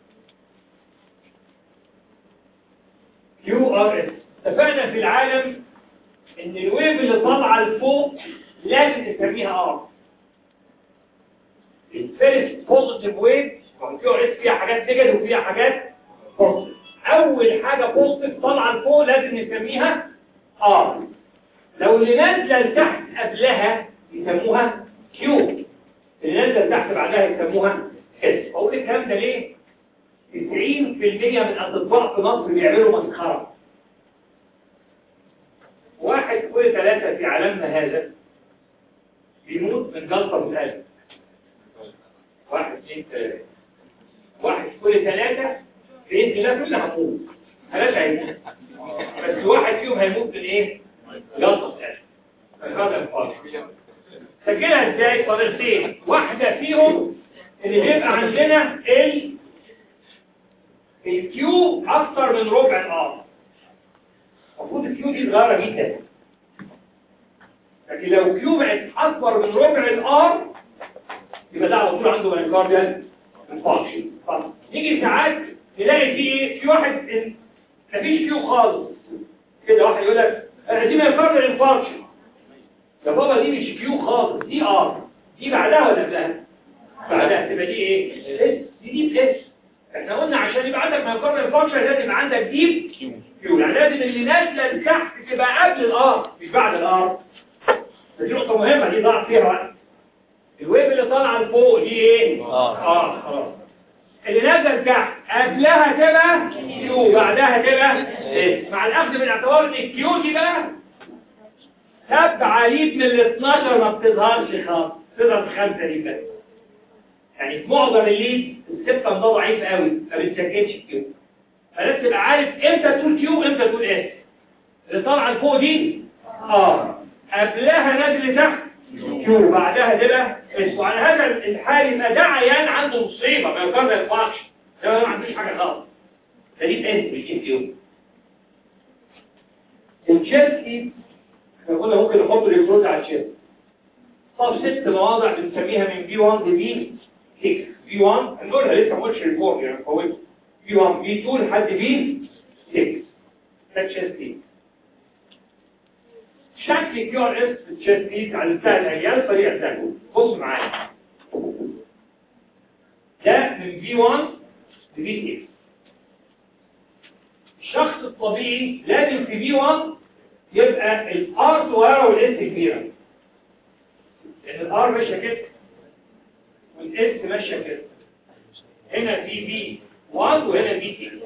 كيو ار اس اتفقنا في العالم ان الويف اللي طالعه لفوق لازم نسميها ار الفيرست بوزيتيف ويف الكيو ار اس فيها حاجات نيجاتيف وفيها حاجات بوزيتيف اول حاجه بوزيتيف طالعه لفوق لازم نسميها ار لو اللي نازله لتحت قبلها يسموها كيو اللي نازله لتحت بعدها يسموها اس اقول الكلام ده ليه 90% من الاطباء في مصر بيعملوا مسخره واحد كل ثلاثة في عالمنا هذا بيموت من جلطة في القلب واحد اثنين ثلاثة واحد كل ثلاثة بإذن الله كلنا هنموت هلاش هيموت بس واحد فيهم هيموت من ايه؟ جلطة في القلب هذا الفاضي سجلها ازاي طريقتين واحدة فيهم اللي بيبقى عندنا ال الكيو اكتر من ربع الار المفروض الكيو دي صغيره جدا لكن لو كيو بقت اكبر من ربع الار يبقى ده على طول عنده مايكارديال انفاركشن نيجي ساعات نلاقي في ايه في واحد ال- مفيش كيو خالص كده واحد يقول لك انا دي مايكارديال انفاركشن يا بابا دي مش كيو خالص دي ار دي بعدها ولا قبلها بعدها تبقى دي ايه اس دي دي بلس احنا قلنا عشان يبقى عندك مايكارديال انفاركشن لازم يبقى عندك ديب كيو يعني لازم اللي نازله لتحت تبقى قبل الار مش بعد الار دي نقطه مهمه دي ضاع فيها وقت الويب اللي طالعه لفوق دي ايه آر. اه خلاص اللي نازل تحت قبلها تبقى كيو بعدها تبقى اس مع الاخذ بالاعتبار ان الكيو دي بقى سبع عريض من ال 12 ما بتظهرش خالص تظهر في خمسه دي بس يعني في معظم الليد السبتم ده ضعيف قوي ما بتسجلش كيو فلازم تبقى عارف امتى تقول كيو امتى تقول اس اللي طالعه لفوق دي اه قبلها نازل لتحت كيو بعدها تبقى اس وعلى هذا الحال يبقى ده عيان عنده مصيبه ما يقدر ما يطلعش ده ما عندوش حاجه خالص ده دي اس مش كيو التشيلسي احنا قلنا ممكن نحط الالكترود على التشيلسي طب ست مواضع بنسميها من بي 1 لبي 6 بي 1 هنقولها لسه ما قلتش الفوق يعني فوت بي 1 بي 2 لحد بي 6 ده تشيلسي شكل كيو ار اس في التشيلسي على السهل الايام طريقه سهله بص معايا ده من بي 1 لبي 6 الشخص الطبيعي لازم في بي 1 يبقى الار صغيره والاس كبيره لان الار ماشيه كده والاس ماشيه كده هنا في بي 1 وهنا بي 2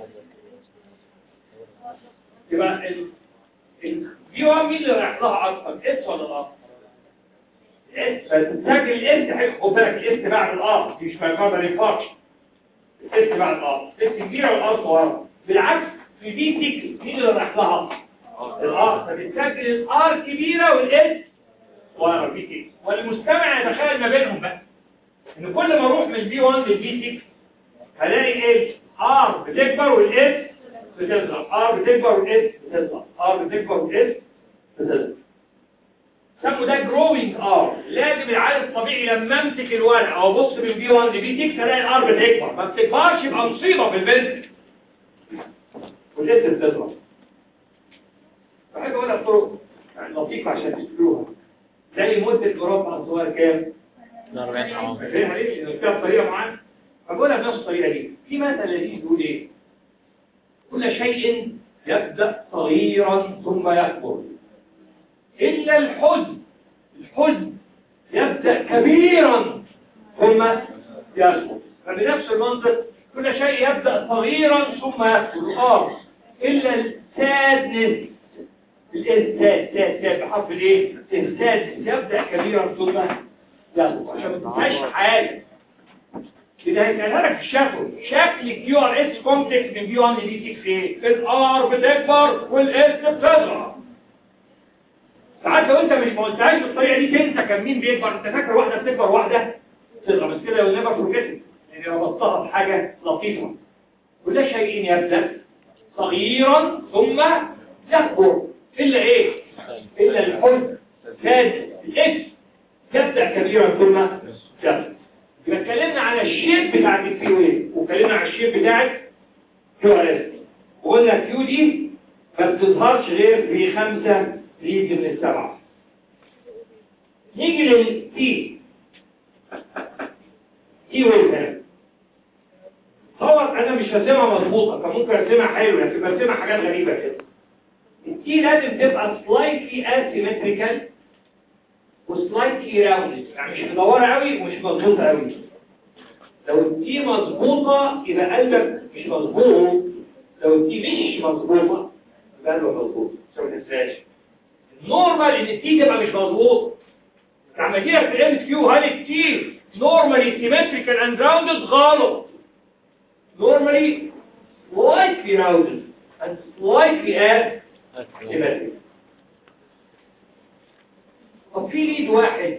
يبقى ال البي 1 مين اللي رايح لها اكتر اس ولا الار اس فتسجل الاس حلو خد بالك الاس بعد الار دي مش مقدر الفارش الاس بعد الار الاس كبيره والار صغيره بالعكس في بي 6 مين اللي رايح لها الار فبتسجل الار كبيره والاس صغيره بي 6 والمستمع يتخيل ما بينهم بقى ان كل ما اروح من البي 1 للبي 6 هلاقي ايه ار بتكبر والاس بتصغر ار بتكبر والاس بتصغر ار بتكبر والاس بتصغر سموا ده جروينج ار لازم العالم الطبيعي لما امسك الورق او ابص من بي 1 لبي 6 الاقي الار بتكبر ما بتكبرش يبقى مصيبه في البنت والاس بتصغر بحب اقولها بطرق يعني لطيفه عشان تشتروها زي مده اوروبا الصغير كام؟ 40 عام فاهمها ليه؟ لأن فيها طريقة معينة فبقولها بنفس الطريقة دي في مثل لذيذ بيقول إيه؟ كل شيء يبدأ صغيرا ثم يكبر إلا الحزن الحزن يبدأ كبيرا ثم يكبر فبنفس المنطق كل شيء يبدأ صغيرا ثم يكبر آه إلا السادنس الإنسان ساد ساد بحرف الإيه؟ السادس يبدأ كبيرا ثم يكبر عشان ما تنساش حاجة كده هيتقال لك الشكل شكل كيو ار اس كومبلكس من بي 1 لدي 6 ايه الار بتكبر والاس بتصغر ساعات لو انت مش ما قلتهاش بالطريقه دي تنسى كان مين بيكبر انت فاكر واحده بتكبر واحده تصغر بس كده لو نيفر فورجيت يعني ربطتها بحاجه لطيفه كل شيء يبدا صغيرا ثم يكبر الا ايه الا الحزن زاد الاس يبدا كبيرا ثم يكبر يبقى اتكلمنا على الشيب بتاع الكيو ايه واتكلمنا على الشيب بتاعت كيو ار اس وقلنا الكيو دي ما بتظهرش غير في خمسة ليد من السبعة نيجي للتي تي ويف هنا هو انا مش راسمها مظبوطة فممكن ارسمها حلو لكن برسمها حاجات غريبة كده التي لازم تبقى slightly asymmetrical وسلايتلي راوندد يعني مش مدوره قوي ومش مظبوطه قوي لو دي مظبوطه يبقى قلبك مش مظبوط لو دي مش مظبوطه يبقى قلبك مظبوط عشان ما تنساش النورمال ان التي تبقى مش مظبوط لما تجي لك في الام كيو هل التي نورمالي سيمتريكال اند راوندد غلط نورمالي slightly rounded and slightly asymmetrical طب في ليد واحد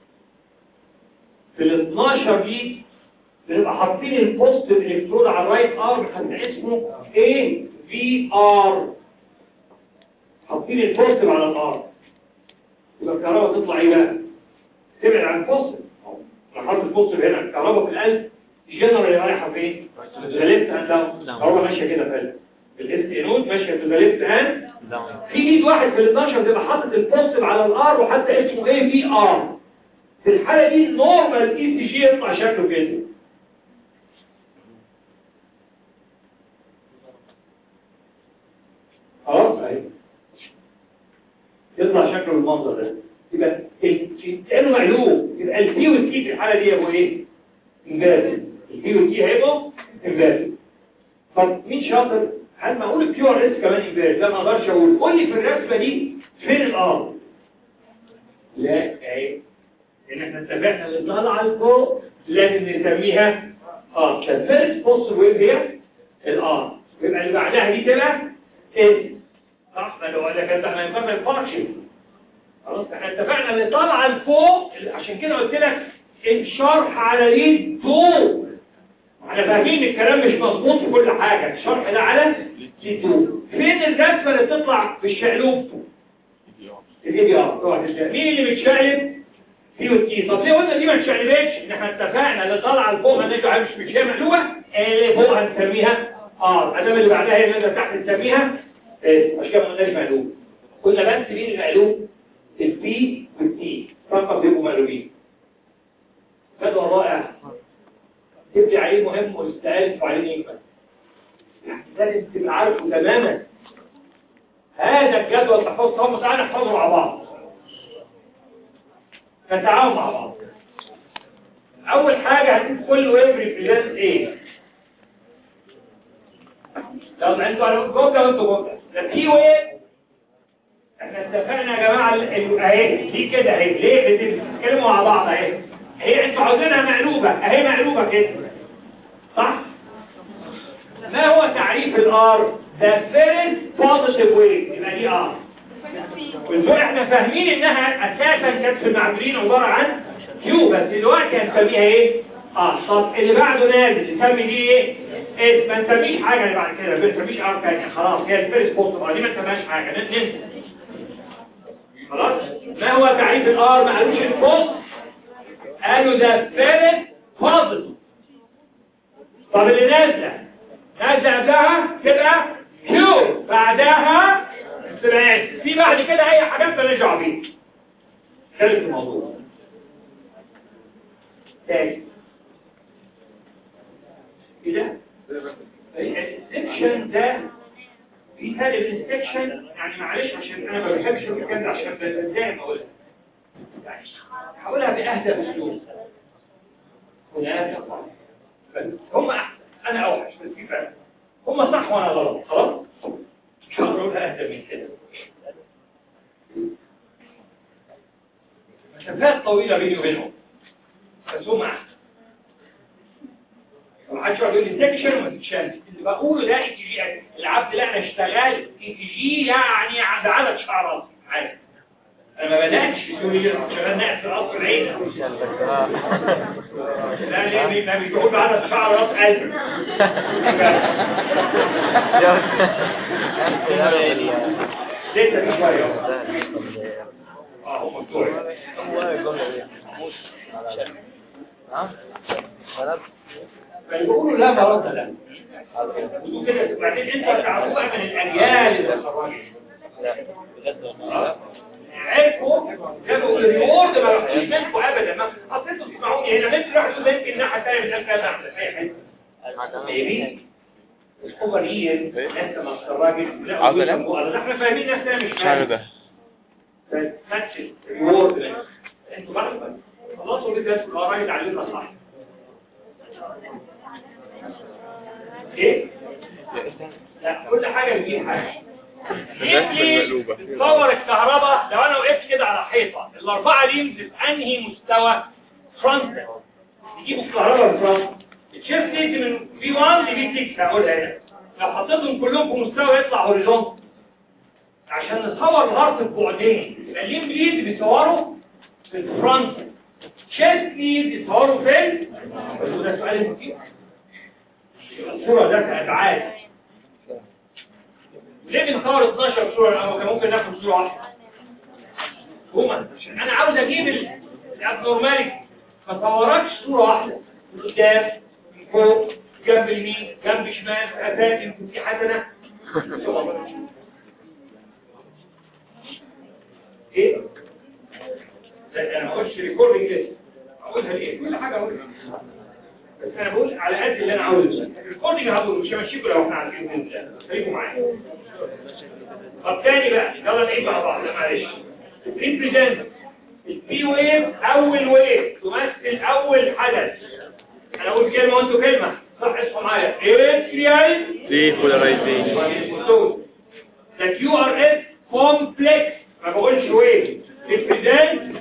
في ال 12 ليد بنبقى حاطين البوست الكترود على الرايت ارم حتى اسمه اي في ار حاطين البوست على الارم يبقى الكهرباء تطلع ايه بقى؟ تبعد عن البوست انا حاطط البوست هنا الكهرباء في القلب جنرال رايحه فين؟ ذا ليفت هاند داون الكهرباء ماشيه كده في القلب الاس انود ماشيه في ذا ليفت هاند في ايد واحد في ال 12 بيبقى حاطط البوست على الار وحتى اسمه ايه في ار في الحاله دي النورمال اي سي جي يطلع شكله كده خلاص اهي يطلع شكله بالمنظر ده يبقى كانه مقلوب يبقى البي والتي في الحاله دي يبقوا ايه؟ انفيرتد البي والتي هيبقوا انفيرتد طب مين شاطر؟ هل ما اقول الكيو ار اس كمان انفيرت ده ما اقدرش اقول قول لي في الرسمه دي فين الار لا اهي ان احنا اتفقنا ان طالعه لفوق لازم نسميها اه فالفيرست بوست ويف هي الار يبقى اللي بعدها دي تبقى اس صح ما لو ده كان ما ينفع ما ينفعش خلاص احنا اتفقنا اللي طالعه لفوق عشان كده قلت لك الشرح على ليد 2 احنا فاهمين الكلام مش مظبوط في كل حاجة الشرح ده على ليتو فين الرسمة اللي بتطلع في الشقلوب الفي دي ار مين اللي بتشقلب في والتي طب ليه قلنا دي ما تشقلبش ان احنا اتفقنا اللي طالعه لفوق هنرجع مش مش هي مقلوبه اللي فوق هنسميها ار ادام اللي بعدها هي اللي تحت نسميها ايه عشان كده ما قلناش مقلوب قلنا بس مين المقلوب البي والتي فقط بيبقوا مقلوبين جدول رائع تبدي عليه مهم ويستألف وعليه نجمة لازم تبقى عارفه تماما هذا الجدول تحفظه هم تعالى نحفظه مع بعض نتعاون مع بعض اول حاجة هنشوف كل ويف ريبريزنت ايه لو انتوا على جملة وانتوا جملة ده في ويف احنا اتفقنا يا جماعة اهي دي كده اهي ليه بتتكلموا مع بعض اهي هي انتوا عاوزينها مقلوبة اهي مقلوبة كده صح ما هو تعريف الار the first positive wave يبقى دي ار والدول احنا فاهمين انها اساسا كانت في المعمولين عبارة عن كيو بس دلوقتي هنسميها ايه اه طب اللي بعده نازل نسمي دي ايه ايه ما نسميش حاجة اللي بعد كده ما نسميش ار تانية خلاص هي الفيرست بوزيتيف دي ما نسميهاش حاجة ننسى خلاص ما هو تعريف الار ما قالوش البوست قالوا ده فيرست بوزيتيف طب اللي نازله نازله قبلها تبقى كيو بعدها تبقى اس في بعد كده اي حاجات بنرجع بيها ثالث الموضوع تاني كده السكشن ده في في فرق بين السكشن يعني معلش عشان انا ما بحبش الكلام ده عشان بتضايق اقولها يعني هقولها باهدى اسلوب هناك فرق بس هم احسن انا اوحش بس في فرق هم صح وانا غلط خلاص مش هقدر اقولها اهدى من كده مسافات طويله بيني وبينهم بس هم احسن ما حدش يقعد يقول لي سكشن وما تتشالش اللي بقوله ده اي تي جي العبد لا انا اشتغلت اي تي جي يعني ده عدد شعرات عادي انا ما بداتش في سوريا شغال ناقص في قصر العين لا ليه ما بيقول بعدد شعرات قلب لسه شويه اه هم بتوعي فيقولوا لا مرض له ودول كده بعدين انت تعرفوها من الاجيال اللي خرجت عرفوا جابوا الريورد ما رحتوش منكم ابدا ما حطيتوا تسمعوني هنا ممكن واحد يقول يمكن الناحيه الثانيه مش كذا احسن اي حته فاهمين الخبر هي لسه ما اتخرجت لا عاوز انام؟ لا احنا فاهمين نفسنا مش مش عارف فاهم ده ماتش ريورد انتوا بقى خلصوا كده الراجل علمنا صح ايه لا كل حاجه بتجيب حاجه يجي تصور الكهرباء لو انا وقفت كده على حيطه الاربعه ليمز في انهي مستوى فرونت يجيبوا الكهرباء فرونت الشيفت يجي من في 1 لبي 6 هقولها هنا لو حطيتهم كلهم في مستوى يطلع هوريزونت عشان نصور الهارت ببعدين يبقى الليم ليد بيصوروا في الفرونت شيفت ليد بيصوروا فين وده سؤال مهم الصورة ذات أبعاد ليه بنصور 12 صورة أو كان ممكن ناخد صورة واحدة هما عشان أنا عاوز أجيب الأبنورماليتي ما صوركش صورة واحدة من قدام من فوق جنب اليمين جنب شمال أساس يمكن في حسنة إيه؟ لا أنا ما أقولش ريكوردنج لسه أقولها ليه؟ كل حاجة أقولها بس انا بقول على قد اللي انا عاوزه الريكوردنج هقول مش همشيكم لو احنا عارفين ازاي خليكم معايا طب تاني بقى يلا نعيد مع بعض لا معلش ريبريزنت البي ويف اول ويف تمثل اول حدث انا اقول كلمه وانتوا كلمه صح اصحوا معايا اريتريال دي بولاريزيشن ده كيو ار اس كومبلكس ما بقولش ويف ريبريزنت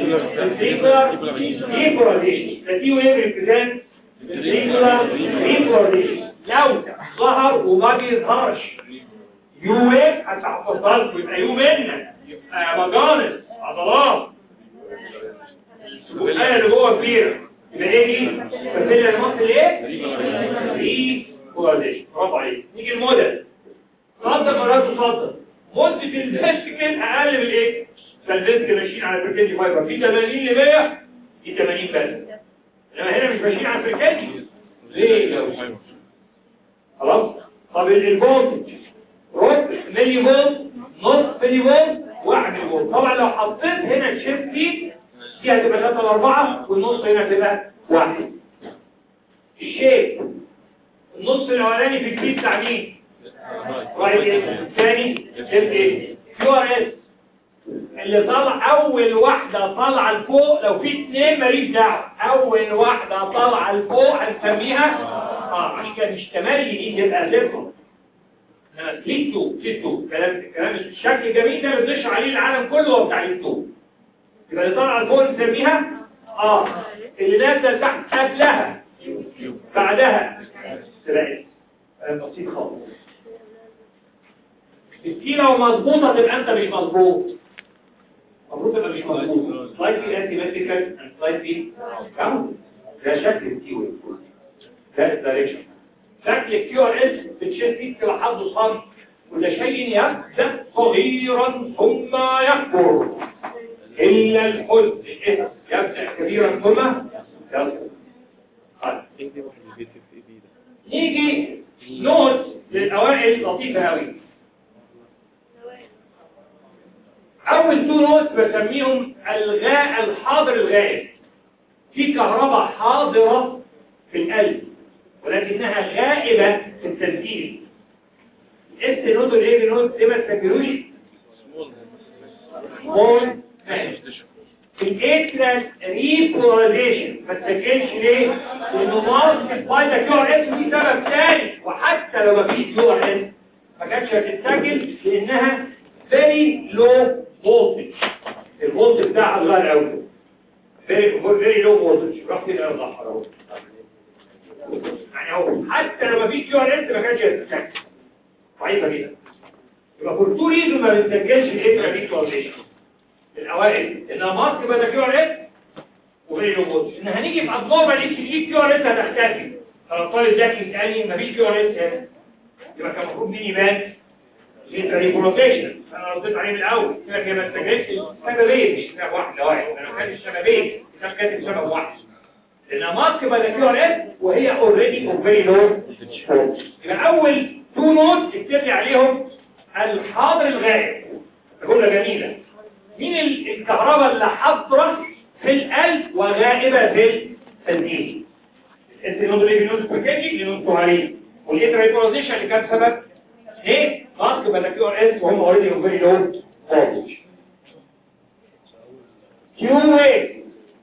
ديبولاريزيشن ده دي ويف ريبريزنت ديبولاريزيشن لو ظهر وما بيظهرش يو ويف هتحفظها لكم يبقى يو منك يبقى مجانس عضلات السبوكايه اللي جوه كبيره يبقى ايه دي؟ فاسيليا المصل ايه؟ ديبولاريزيشن برافو عليك نيجي الموديل صدق مرات تصدق مدة الفيستيكال اقل من الايه؟ فالفيستيكال ماشيين على فريكنسي فايبر في 80 ل 100 دي 80 بس انما هنا مش ماشيين على فريكنسي ليه لو خلاص طب الفولتج ربع ملي فولت نص ملي فولت واحد ملي فولت طبعا لو حطيت هنا الشيفت دي دي هتبقى 3 4 والنص هنا هتبقى واحد الشيب النص الاولاني في الكيس بتاع مين؟ رايت ايه؟ الثاني ليفت ايه؟ كيو ار اس اللي طلع اول واحدة طالعة لفوق لو في اثنين ماليش دعوة اول واحدة طالعة لفوق هنسميها اه عشان كده مش تملي دي تبقى صفر انما ليتو ليتو كلام كلام الشكل الجميل ده اللي بنشرح عليه العالم كله هو بتاع ليتو يبقى اللي طالعة لفوق نسميها اه اللي نازله لتحت قبلها بعدها تبقى ايه؟ كلام بسيط خالص دي لو مظبوطة تبقى انت مش مظبوط المفروض تبقى مش مظبوط سلايدلي انتيمتريكال اند سلايدلي كاونت ده شكل التي ويف ده الدايركشن شكل الكيو ار اس بتشد في لحظه صم وده شيء يبدا صغيرا ثم يكبر الا الحزن يبدا كبيرا ثم يصغر نيجي نوت للاوائل لطيفه قوي اول تو نوت بسميهم الغاء الحاضر الغائب في كهرباء حاضرة في القلب ولكنها غائبة في التسجيل اس نود والاي نود دي ما تفكروش سمول الاترال ريبولاريزيشن ما تسجلش ليه؟ لانه مالتي باي ده كيو ار اس دي سبب ثاني وحتى لو ما فيش كيو ار اس ما كانتش هتتسجل لانها فيري لو فولتج الفولت بتاعها صغير قوي فيري فيري لو فولتج رحت كده اوضح اهو يعني اهو حتى لو ما فيش كيو ار اس ما كانتش هتتسجل ضعيفه جدا يبقى فور تو ريزون ما بنسجلش الاترال ريبولاريزيشن الاوائل انها ماسك بدل كيو ار اس وغير روبوت ان هنيجي في ابنورمال اتش دي كيو ار اس هتختفي لو طالب ذكي تاني مفيش كيو ار اس هنا يبقى كان المفروض مين يبان ليه ريبولوكيشن انا رديت عليه من الاول كده كده ما استجبتش سببين مش سبب واحد واحد انا ما كانش سببين كان كاتب سبب واحد لانها ماسك بدل كيو ار اس وهي اوريدي او فيري لو يبقى اول تو نوت اكتب لي عليهم الحاضر الغائب جمله جميله مين الكهرباء اللي حاضره في القلب وغائبه في التنين السينود اللي بينود باكيجي لنود سوارين والانتريبوليزيشن اللي كان سبب ايه ماسك بدا كيو ار اس وهم اوريدي فيري لو فولتج كيو ايه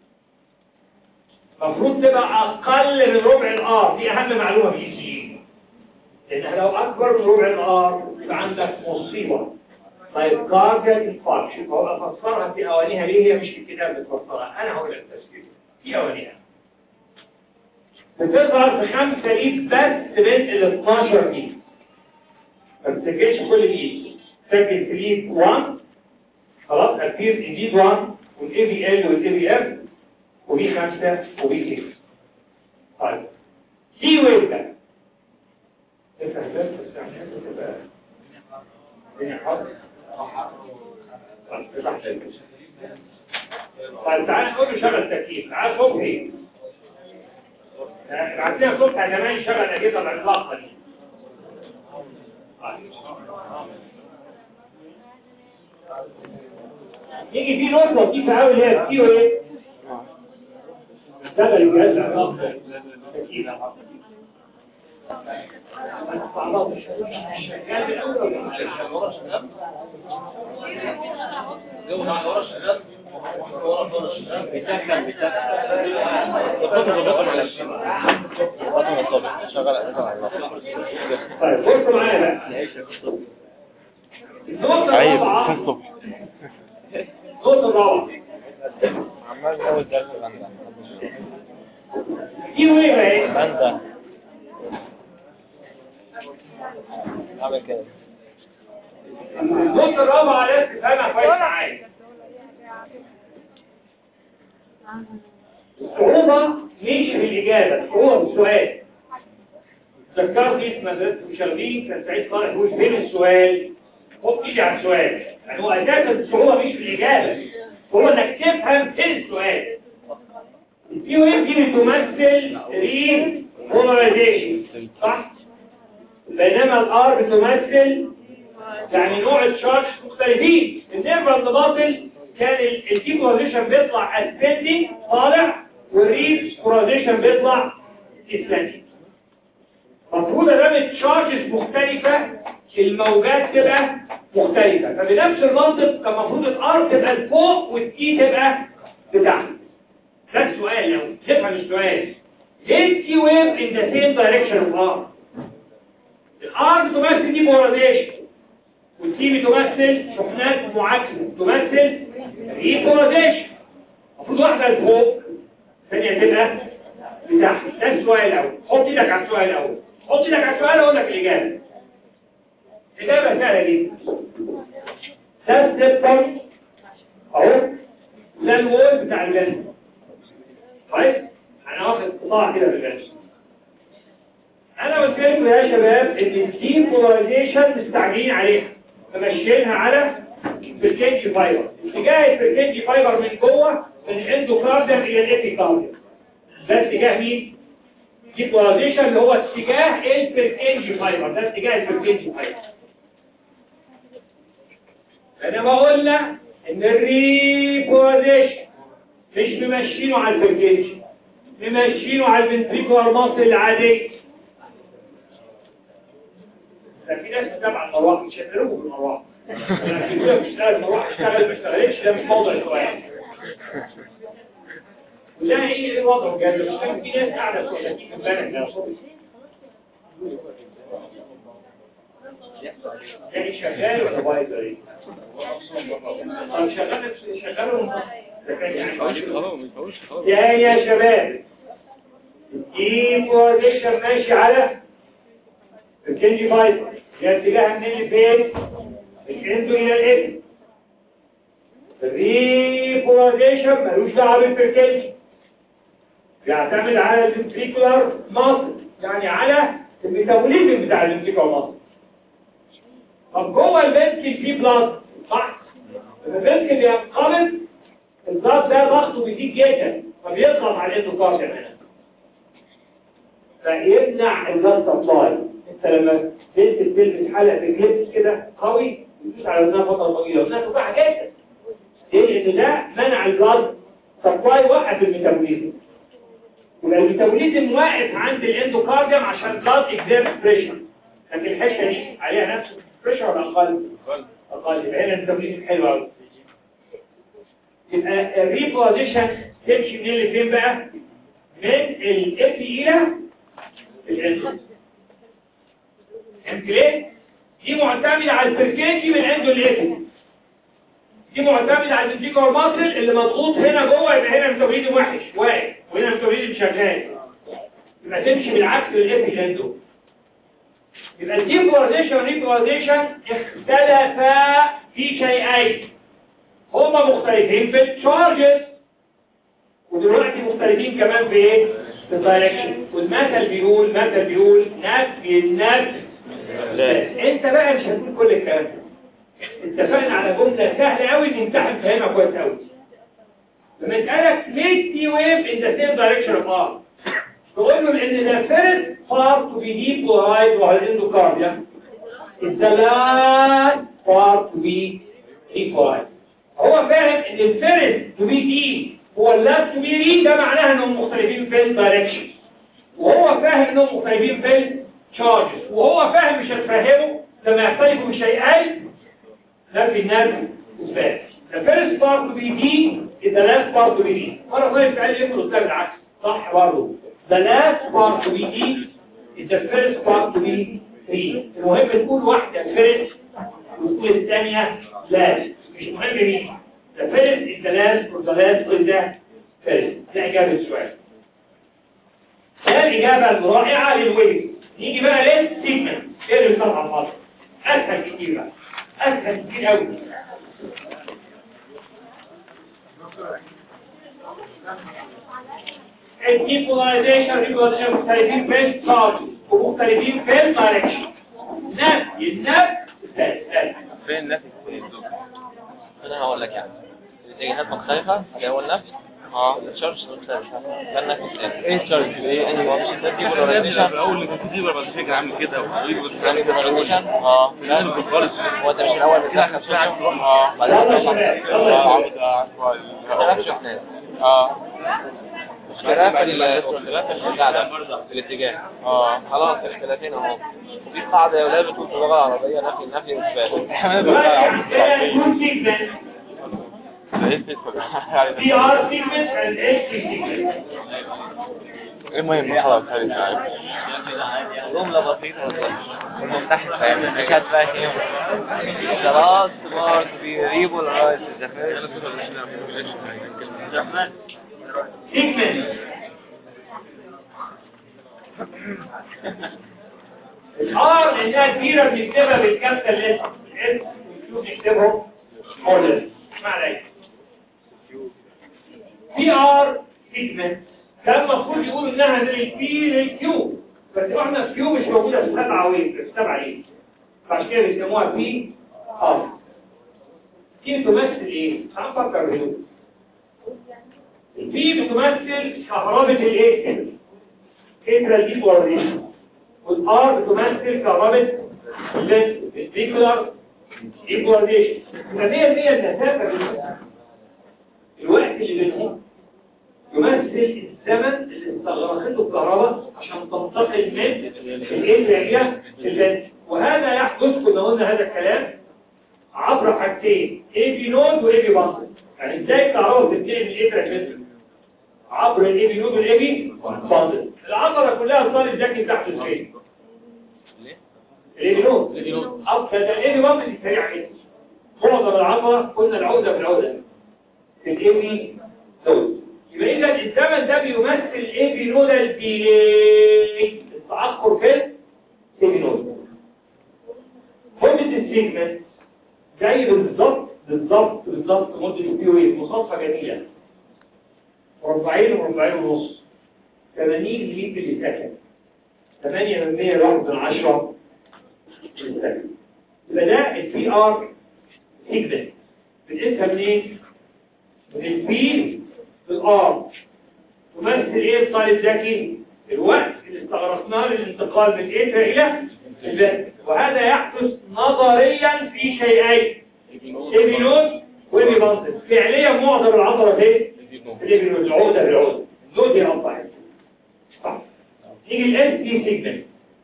المفروض تبقى اقل من ربع الار دي اهم معلومه في الجي لان لو اكبر من ربع الار يبقى عندك مصيبه طيب كارديال انفاركشن هو افسرها في اوانيها ليه هي مش في الكتاب بتفسرها انا هقول لك التفسير في اوانيها بتظهر في خمسة ليد بس من ال 12 ليد ما بتسجلش كل ليد سجل في ليد 1 خلاص ابير ان ليد 1 والاي في ال والاي في اف وبي 5 وبي 6 طيب دي ويف ده افتح بس استعمل تبقى الدنيا حاضر طيب تعال نقول له شغل التكييف تعال صبحي ابعت لنا صبحي يا جماعه شغل الاجهزه العملاقه دي يجي في نقطه لطيفه قوي اللي هي الكيو ايه شغل الجهاز العملاق ده التكييف بيتكلم بيتكلم الخطوة بالرقم على الشيء الخطوة بالطبع شغال أساسا على الله طيب بصوا معايا بقى النقطة عيب الرابعة الصبح النقطة الرابعة عمال أول درس بندا دي وين بقى ايه؟ بندا عامل كده النقطة الرابعة لازم تفهمها كويس معايا الصعوبة مش في الإجابة الصعوبة في السؤال ذكرني في مدرسة المشاغبين كان سعيد صالح يقول فين السؤال حط ايدي على السؤال يعني هو أساسا الصعوبة مش في الإجابة هو إنك تفهم فين السؤال البي او دي بتمثل ري بولاريزيشن صح؟ بينما الار بتمثل يعني نوع الشارج مختلفين النيرفال باطل كان الدي بوزيشن بيطلع اسبندي طالع والريد بوزيشن بيطلع اسلندي المفروض ادام التشارجز مختلفة الموجات تبقى مختلفة فبنفس المنطق كان المفروض الار تبقى لفوق والتي تبقى لتحت ده السؤال لو تفهم السؤال ليه التي ويف in the same direction of R الار تمثل دي بولاريزيشن والتي بتمثل شحنات معاكسة تمثل ريبولاريزيشن المفروض واحدة لفوق الثانية تبقى لتحت ده السؤال الأول حط ايدك على السؤال الأول حط ايدك على السؤال أقول لك الإجابة الإجابة سهلة جدا ده السيستم أهو ده الوول بتاع الجنة طيب أنا واخد قطاع كده في الجنة انا قلت لكم يا شباب ان الدي بولاريزيشن مستعجلين عليها فمشينها على الفركنجي فايبر اتجاه الفركنجي فايبر من جوه من الاندوكارديوم الى الابيكارديوم ده اتجاه مين دي بولاريزيشن اللي هو اتجاه الفركنجي فايبر ده اتجاه الفركنجي فايبر انا بقول لك ان الريبولاريزيشن مش ممشينه على الفركنجي ممشينه على الفنتريكولار ماسل العاديه لكن في ناس بتتابع المروحه مش هيقدروا بالمروحه انا في كده بيشتغل المروحه اشتغل ما اشتغلتش ده مش موضوع سؤال وده ايه ايه وضعه بجد مش فاهم في ناس قاعده في 30 امبارح ده يعني شغال ولا بايظ ايه؟ طب شغال شغال ولا ده كان يعني يا يا شباب دي بوزيشن ماشي على الكنجي فايبر هي اتجاه من البيت الكندو الى الابن الريبوزيشن ملوش دعوه بالفركنجي بيعتمد على الفنتريكولار ماسل يعني على الميتابوليزم بتاع الفنتريكولار ماسل طب جوه الفنتكل في بلاد صح الفنتكل بينقبض الضغط ده ضغطه بيزيد جدا فبيضغط على الاندوكارديوم هنا فيمنع البلاد سبلاي انت لما بنت بتلبس حلقه في كليبس كده قوي بتدوس على ودنها فتره طويله ودنها توجعها جدا ليه؟ لان ده منع البلاد سبلاي وقف الميتابوليزم يبقى الميتابوليزم واقف عند الاندوكارديوم عشان البلاد اكزيرت بريشر لكن الحته دي عليها نفس بريشر ولا اقل؟ اقل يبقى هنا الميتابوليزم حلو قوي يبقى الريبوزيشن تمشي منين لفين بقى؟ من الابي الى الاندو فهمت ليه؟ دي معتمدة على الفركيجي من عنده الابي دي معتمدة على الفيكور ماسل اللي مضغوط هنا جوه يبقى هنا الميتابوليزم وحش واقف وهنا الميتابوليزم شغال يبقى تمشي بالعكس للابي عنده يبقى الديبوزيشن والريبوزيشن اختلفا في شيئين هما مختلفين في التشارجز ودلوقتي مختلفين كمان في ايه؟ في الدايركشن والمثل بيقول مثل بيقول نفي النفس انت بقى مش هتقول كل الكلام ده اتفقنا على جملة سهلة قوي نمتحن فاهمها كويس قوي لما يسألك make the wave in the same direction of R تقول له ان the first part to be depolarized وهو الاندوكارديا is the last part to be depolarized هو فاهم ان الفيرست تو بي دي هو اللاست تو بي ري ده معناها انهم مختلفين في الدايركشن وهو فاهم انهم مختلفين في التشارجز وهو فاهم مش هتفهمه لما يختلفوا بشيئين ده في الناس اثبات the first part to be D is the last part to be D مرة ثانية قال لي يمكن قدام العكس صح برضه the last part to be D is the first part to be D المهم تقول واحدة first وتقول الثانية last مش مهم مين the first is the last or the last is the first ده إجابة السؤال ده الإجابة الرائعة للويب نيجي بقى للسيجمنت ايه اللي بيطلع على الفاضي أسهل كتير بقى أسهل كتير قوي الديبولايزيشن ريبولايزيشن مختلفين في التشارج ومختلفين في الدايركشن نفي النفي الثالث فين النفي انا هقول لك يعني الاتجاهات مختلفة اللي هو النفس اه التشارج مختلفة ده النفس الثاني ايه التشارج ايه انهي واحد ده ديبولايزيشن اول اللي كنت ديبر بعد فكره عامل كده وحبيبي بس يعني ديبولايزيشن اه لازم خالص هو ده مش الاول بتاعك اه بعدين اختلاف شحنات اه اختلاف ال- اختلاف البتاع ده الاتجاه اه خلاص اختلافين اهو وفي قاعدة يا ولاد بتقول في اللغة العربية نفي النفي واثبات دي ار سيجمنت اند اتش سيجمنت المهم خلاص هذه تعرف جملة بسيطة ومفتاح فاهم مش هتفهم خلاص بارت بيريبوا الرايس سيجمنت الار لانها كبيره بنكتبها بالكابيتال اس اس شوف نكتبهم موديل معنى ايه بي ار سيجمنت كان المفروض يقولوا انها زي البي للكيو بس احنا الكيو مش موجوده في سبعه وين في سبعه ايه فعشان كده بيسموها بي ار دي بتمثل ايه؟ هنفكر هنا البي بتمثل كهرباء الايه كيميرال ديبولاريزيشن والار بتمثل كهرباء الفيكولار ديبولاريزيشن يبقى دي هي المسافه بينهم الوقت اللي بينهم يمثل الزمن اللي استغرقته الكهرباء عشان تنتقل من الإلة إلى البنت وهذا يحدث كنا قلنا هذا الكلام عبر حاجتين اي بي نود واي بي باندل يعني ازاي الكهرباء بتتنقل من الاي ترانسميتر عبر الاي بي نود والاي بي باندل العضله كلها صارت ذكي تحت الفين الاي بي نود او كده الاي بي باندل دي سريعه جدا معظم العضله قلنا العوده في العوده في الاي بي نود يبقى اذا الزمن ده بيمثل الاي بي نودال ديلي التاخر في الاي بي نود مدة السيجمنت زي بالظبط بالظبط بالظبط مدة البي ويف مصادفة جميلة مربعين ومربعين ونص 80 لتر للسكند 8 من 100 لواحد من 10 للسكند يبقى ده البي ار سيجمنت بنقيسها منين؟ من البي للار تمثل ايه الطالب ذكي؟ الوقت اللي استغرقناه للانتقال من ايه الى الباقي وهذا يحدث نظريا في شيئين ايبينود وايبيبانتس فعليا معظم العضله فين الايبينود العوده بالعوده النود هي اقطع صح نيجي الاس دي سيجمنت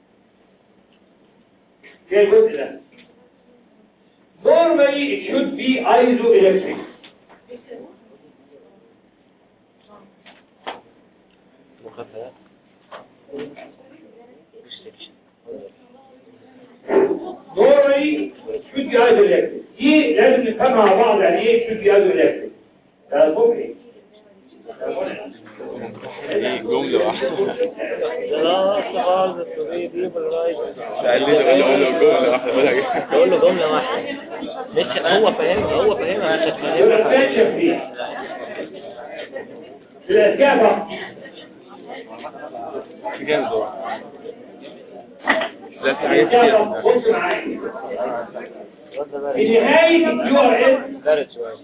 في الجزء ده normally it should be isoelectric مخففات normally it should be isoelectric دي لازم نفهمها مع بعض يعني ايه should be isoelectric ده ممكن دي جملة واحدة لا خالص الطبيب يجيب الرايد قال لي ده قول له جملة واحدة ولا ايه تقول له جملة واحدة مش هو فاهمها هو فاهمها مش يبقى هتفهمها تنشف فيها الأذكاء فقط جامد هو لا في حاجات كتير الأذكاء فقط بص معايا في نهاية الكيو ار اس دارت شوية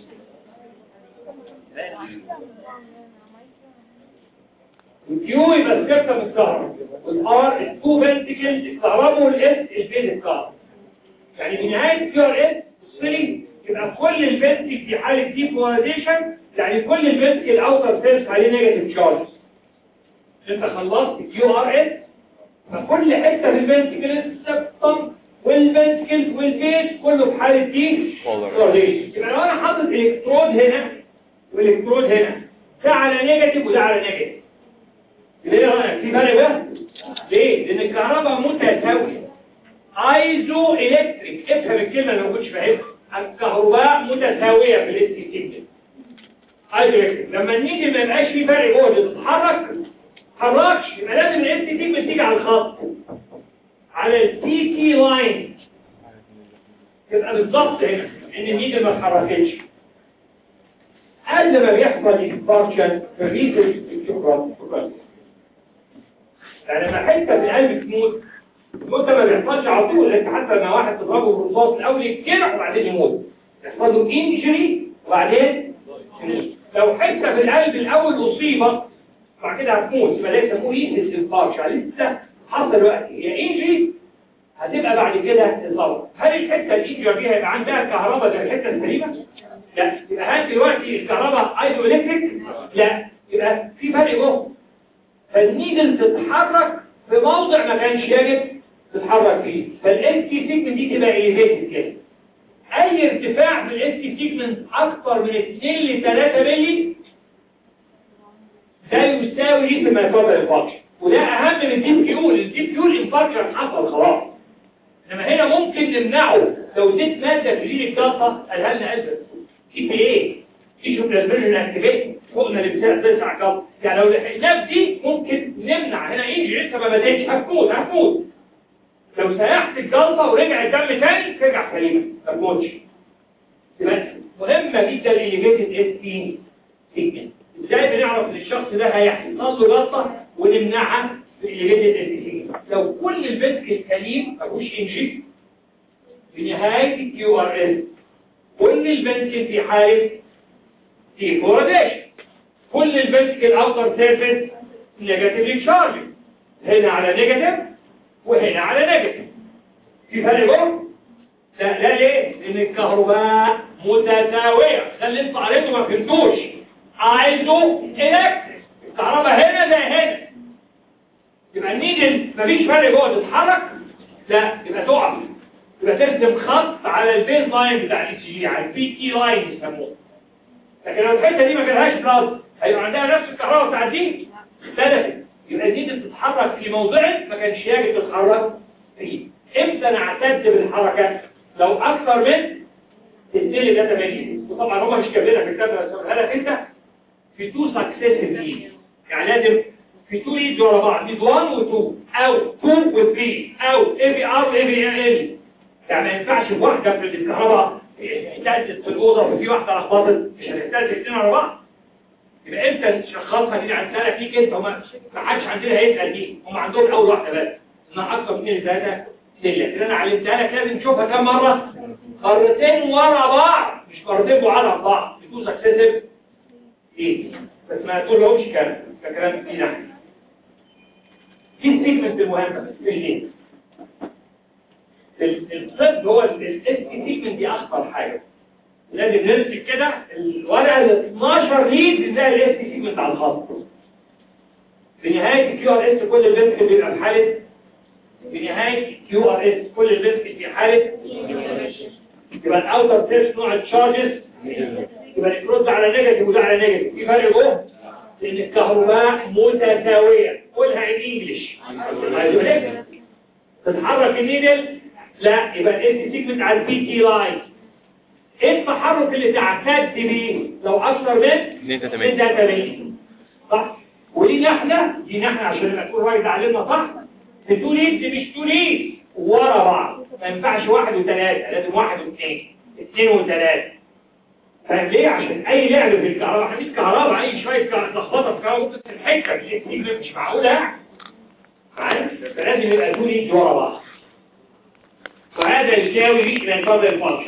الكيو يبقى السكتة بالكهرباء والار التو فنتكلز الكهرباء والاس البيز الكهرباء يعني في نهاية الكيو ار اس بصلي يبقى كل الفنتك في حالة ديبولاريزيشن يعني كل الفنتك الاوتر سيلز عليه نيجاتيف تشارج انت خلصت الكيو ار اس فكل حتة في الفنتكل السبتم والفنتكل والبيز كله في حالة دي بولاريزيشن يبقى لو انا حاطط الكترود هنا والالكترود هنا ده على نيجاتيف وده على نيجاتيف ليه رأيك في فرق بقى؟ ليه؟ لأن الكهرباء متساوية ايزو الكتريك افهم الكلمة اللي ما كنتش فاهمها الكهرباء متساوية في الاس سيجنال ايزو الكتريك لما النيجل ما يبقاش فيه فرق جهد تتحرك تتحركش يبقى لازم الاس سيجنال تيجي على الخط على التي تي لاين يبقى بالظبط هنا ان النيجل ما اتحركتش قبل ما بيحصل انفاركشن في الريسيرش شكرا شكرا يعني لما حته في القلب تموت الموت ما بيحصلش على طول انت حتى لما واحد تضربه بالرصاص الاول يتجرح وبعدين يموت يحصل له انجري وبعدين يموت لو حته في القلب الاول اصيبت بعد كده هتموت يبقى ده يسموه ريسيرش انفاركشن لسه حصل وقت يا انجري هتبقى بعد كده اصابه هل الحته الانجري دي هيبقى عندها كهرباء زي الحته السليمه لا يبقى هل دلوقتي الكهرباء ايزو الكتريك لا يبقى في فرق جهد فالنيدل تتحرك في موضع ما كانش يجب تتحرك فيه فالاس تي سيجمنت دي تبقى اليفيتد كده اي ارتفاع في الاس تي سيجمنت اكثر من 2 ل 3 مللي ده يساوي ريت ما يفضل الفاكشن وده اهم من الديب كيول الديب كيول انفاركشن حصل خلاص انما هنا ممكن نمنعه لو اديت ماده تزيد الجلطه قالها لنا اسف تي بي ايه تيشو بلازميشن اكتيفيشن فوقنا اللي بتاع تسع جلطه يعني لو لحقناه دي ممكن نمنع هنا ايجي لسه ما بداتش هتموت هتموت لو سيحت الجلطه ورجع الدم تاني ترجع سليمه ما تموتش يبقى مهمه جدا الاليفيتد اس تي سيجمنت ازاي بنعرف ان الشخص ده هيحصل له جلطه ونمنعها بالاليفيتد اس تي سيجمنت لو كل الفيسك سليم ما فيهوش انجي في نهايه الكيو ار اس كل الفنتكل في حالة ديبولاريزيشن كل الفنتكل الاوتر سيرفيس نيجاتيفلي تشارج هنا على نيجاتيف وهنا على نيجاتيف في فرق جوه؟ لا لا ليه؟ لان الكهرباء متساوية ده اللي انتوا قريتوا ما فهمتوش عايزه الكتريك الكهرباء هنا زي هنا يبقى النيدل مفيش فرق جوه تتحرك لا يبقى تقف يبقى ترسم خط على البيز لاين بتاع الاي سي جي على البي تي لاين يسموه لكن لو الحته دي ما جالهاش بلاد هيبقى عندها نفس الكهرباء بتاع دي اختلفت يبقى دي بتتحرك في موضع ما كانش يجب تتحرك فيه امتى نعتد بالحركه لو اكثر من التلي ده 80 وطبعا هم مش كاتبينها في الكتاب بس هقولها لك انت في تو سكسيسيف ليد يعني لازم في تو ليد ورا بعض ليد 1 و 2 او 2 و 3 او اي في ار واي في ال يعني ما ينفعش في واحده في الكهرباء اهتزت في الاوضه وفي واحده لخبطت مش هتهتز الاثنين ورا بعض يبقى امتى تشخصها دي عندنا فيك انت وما ما حدش عندنا هيسال دي هم عندهم اول واحده بس انها اكثر من اثنين ثلاثه سله اللي انا علمتها لك لازم تشوفها كم مره مرتين ورا بعض مش مرتين بعاد بعض بتكون سكسيسيف ايه بس ما تقولهمش كلام ده كلام فيه نحن في السيجمنت المهمه في الايه الطب هو الاس سيجمنت دي اخطر حاجه لازم نمسك كده الورقه ال 12 ليد نلاقي الاس سيجمنت على الخط في نهايه الكيو ار اس كل البنت بيبقى في حاله في نهايه كيو ار اس كل البنت في حاله يبقى الاوتر سيرش نوع التشارجز يبقى الكروز على نيجاتيف وده على نيجاتيف في فرق جوه لان الكهرباء متساويه قولها ان انجلش تتحرك النيدل لا يبقى الاس سيجمنت على البي تي لاين ايه التحرك اللي تعتد بيه لو اكثر من 82 82 صح ودي نحله دي نحله عشان نبقى تقول راجل علمنا صح التوليد دي مش توليد ورا بعض ما ينفعش واحد وثلاثة لازم واحد واثنين اثنين وثلاثة فاهم ليه؟ عشان اي لعب في الكهرباء حديث كهرباء اي شوية كه- لخبطة في الكهرباء ممكن تتحكم دي مش معقولة يعني عارف؟ فلازم يبقى توليد ورا بعض وهذا يساوي الى الفاضل الفاضل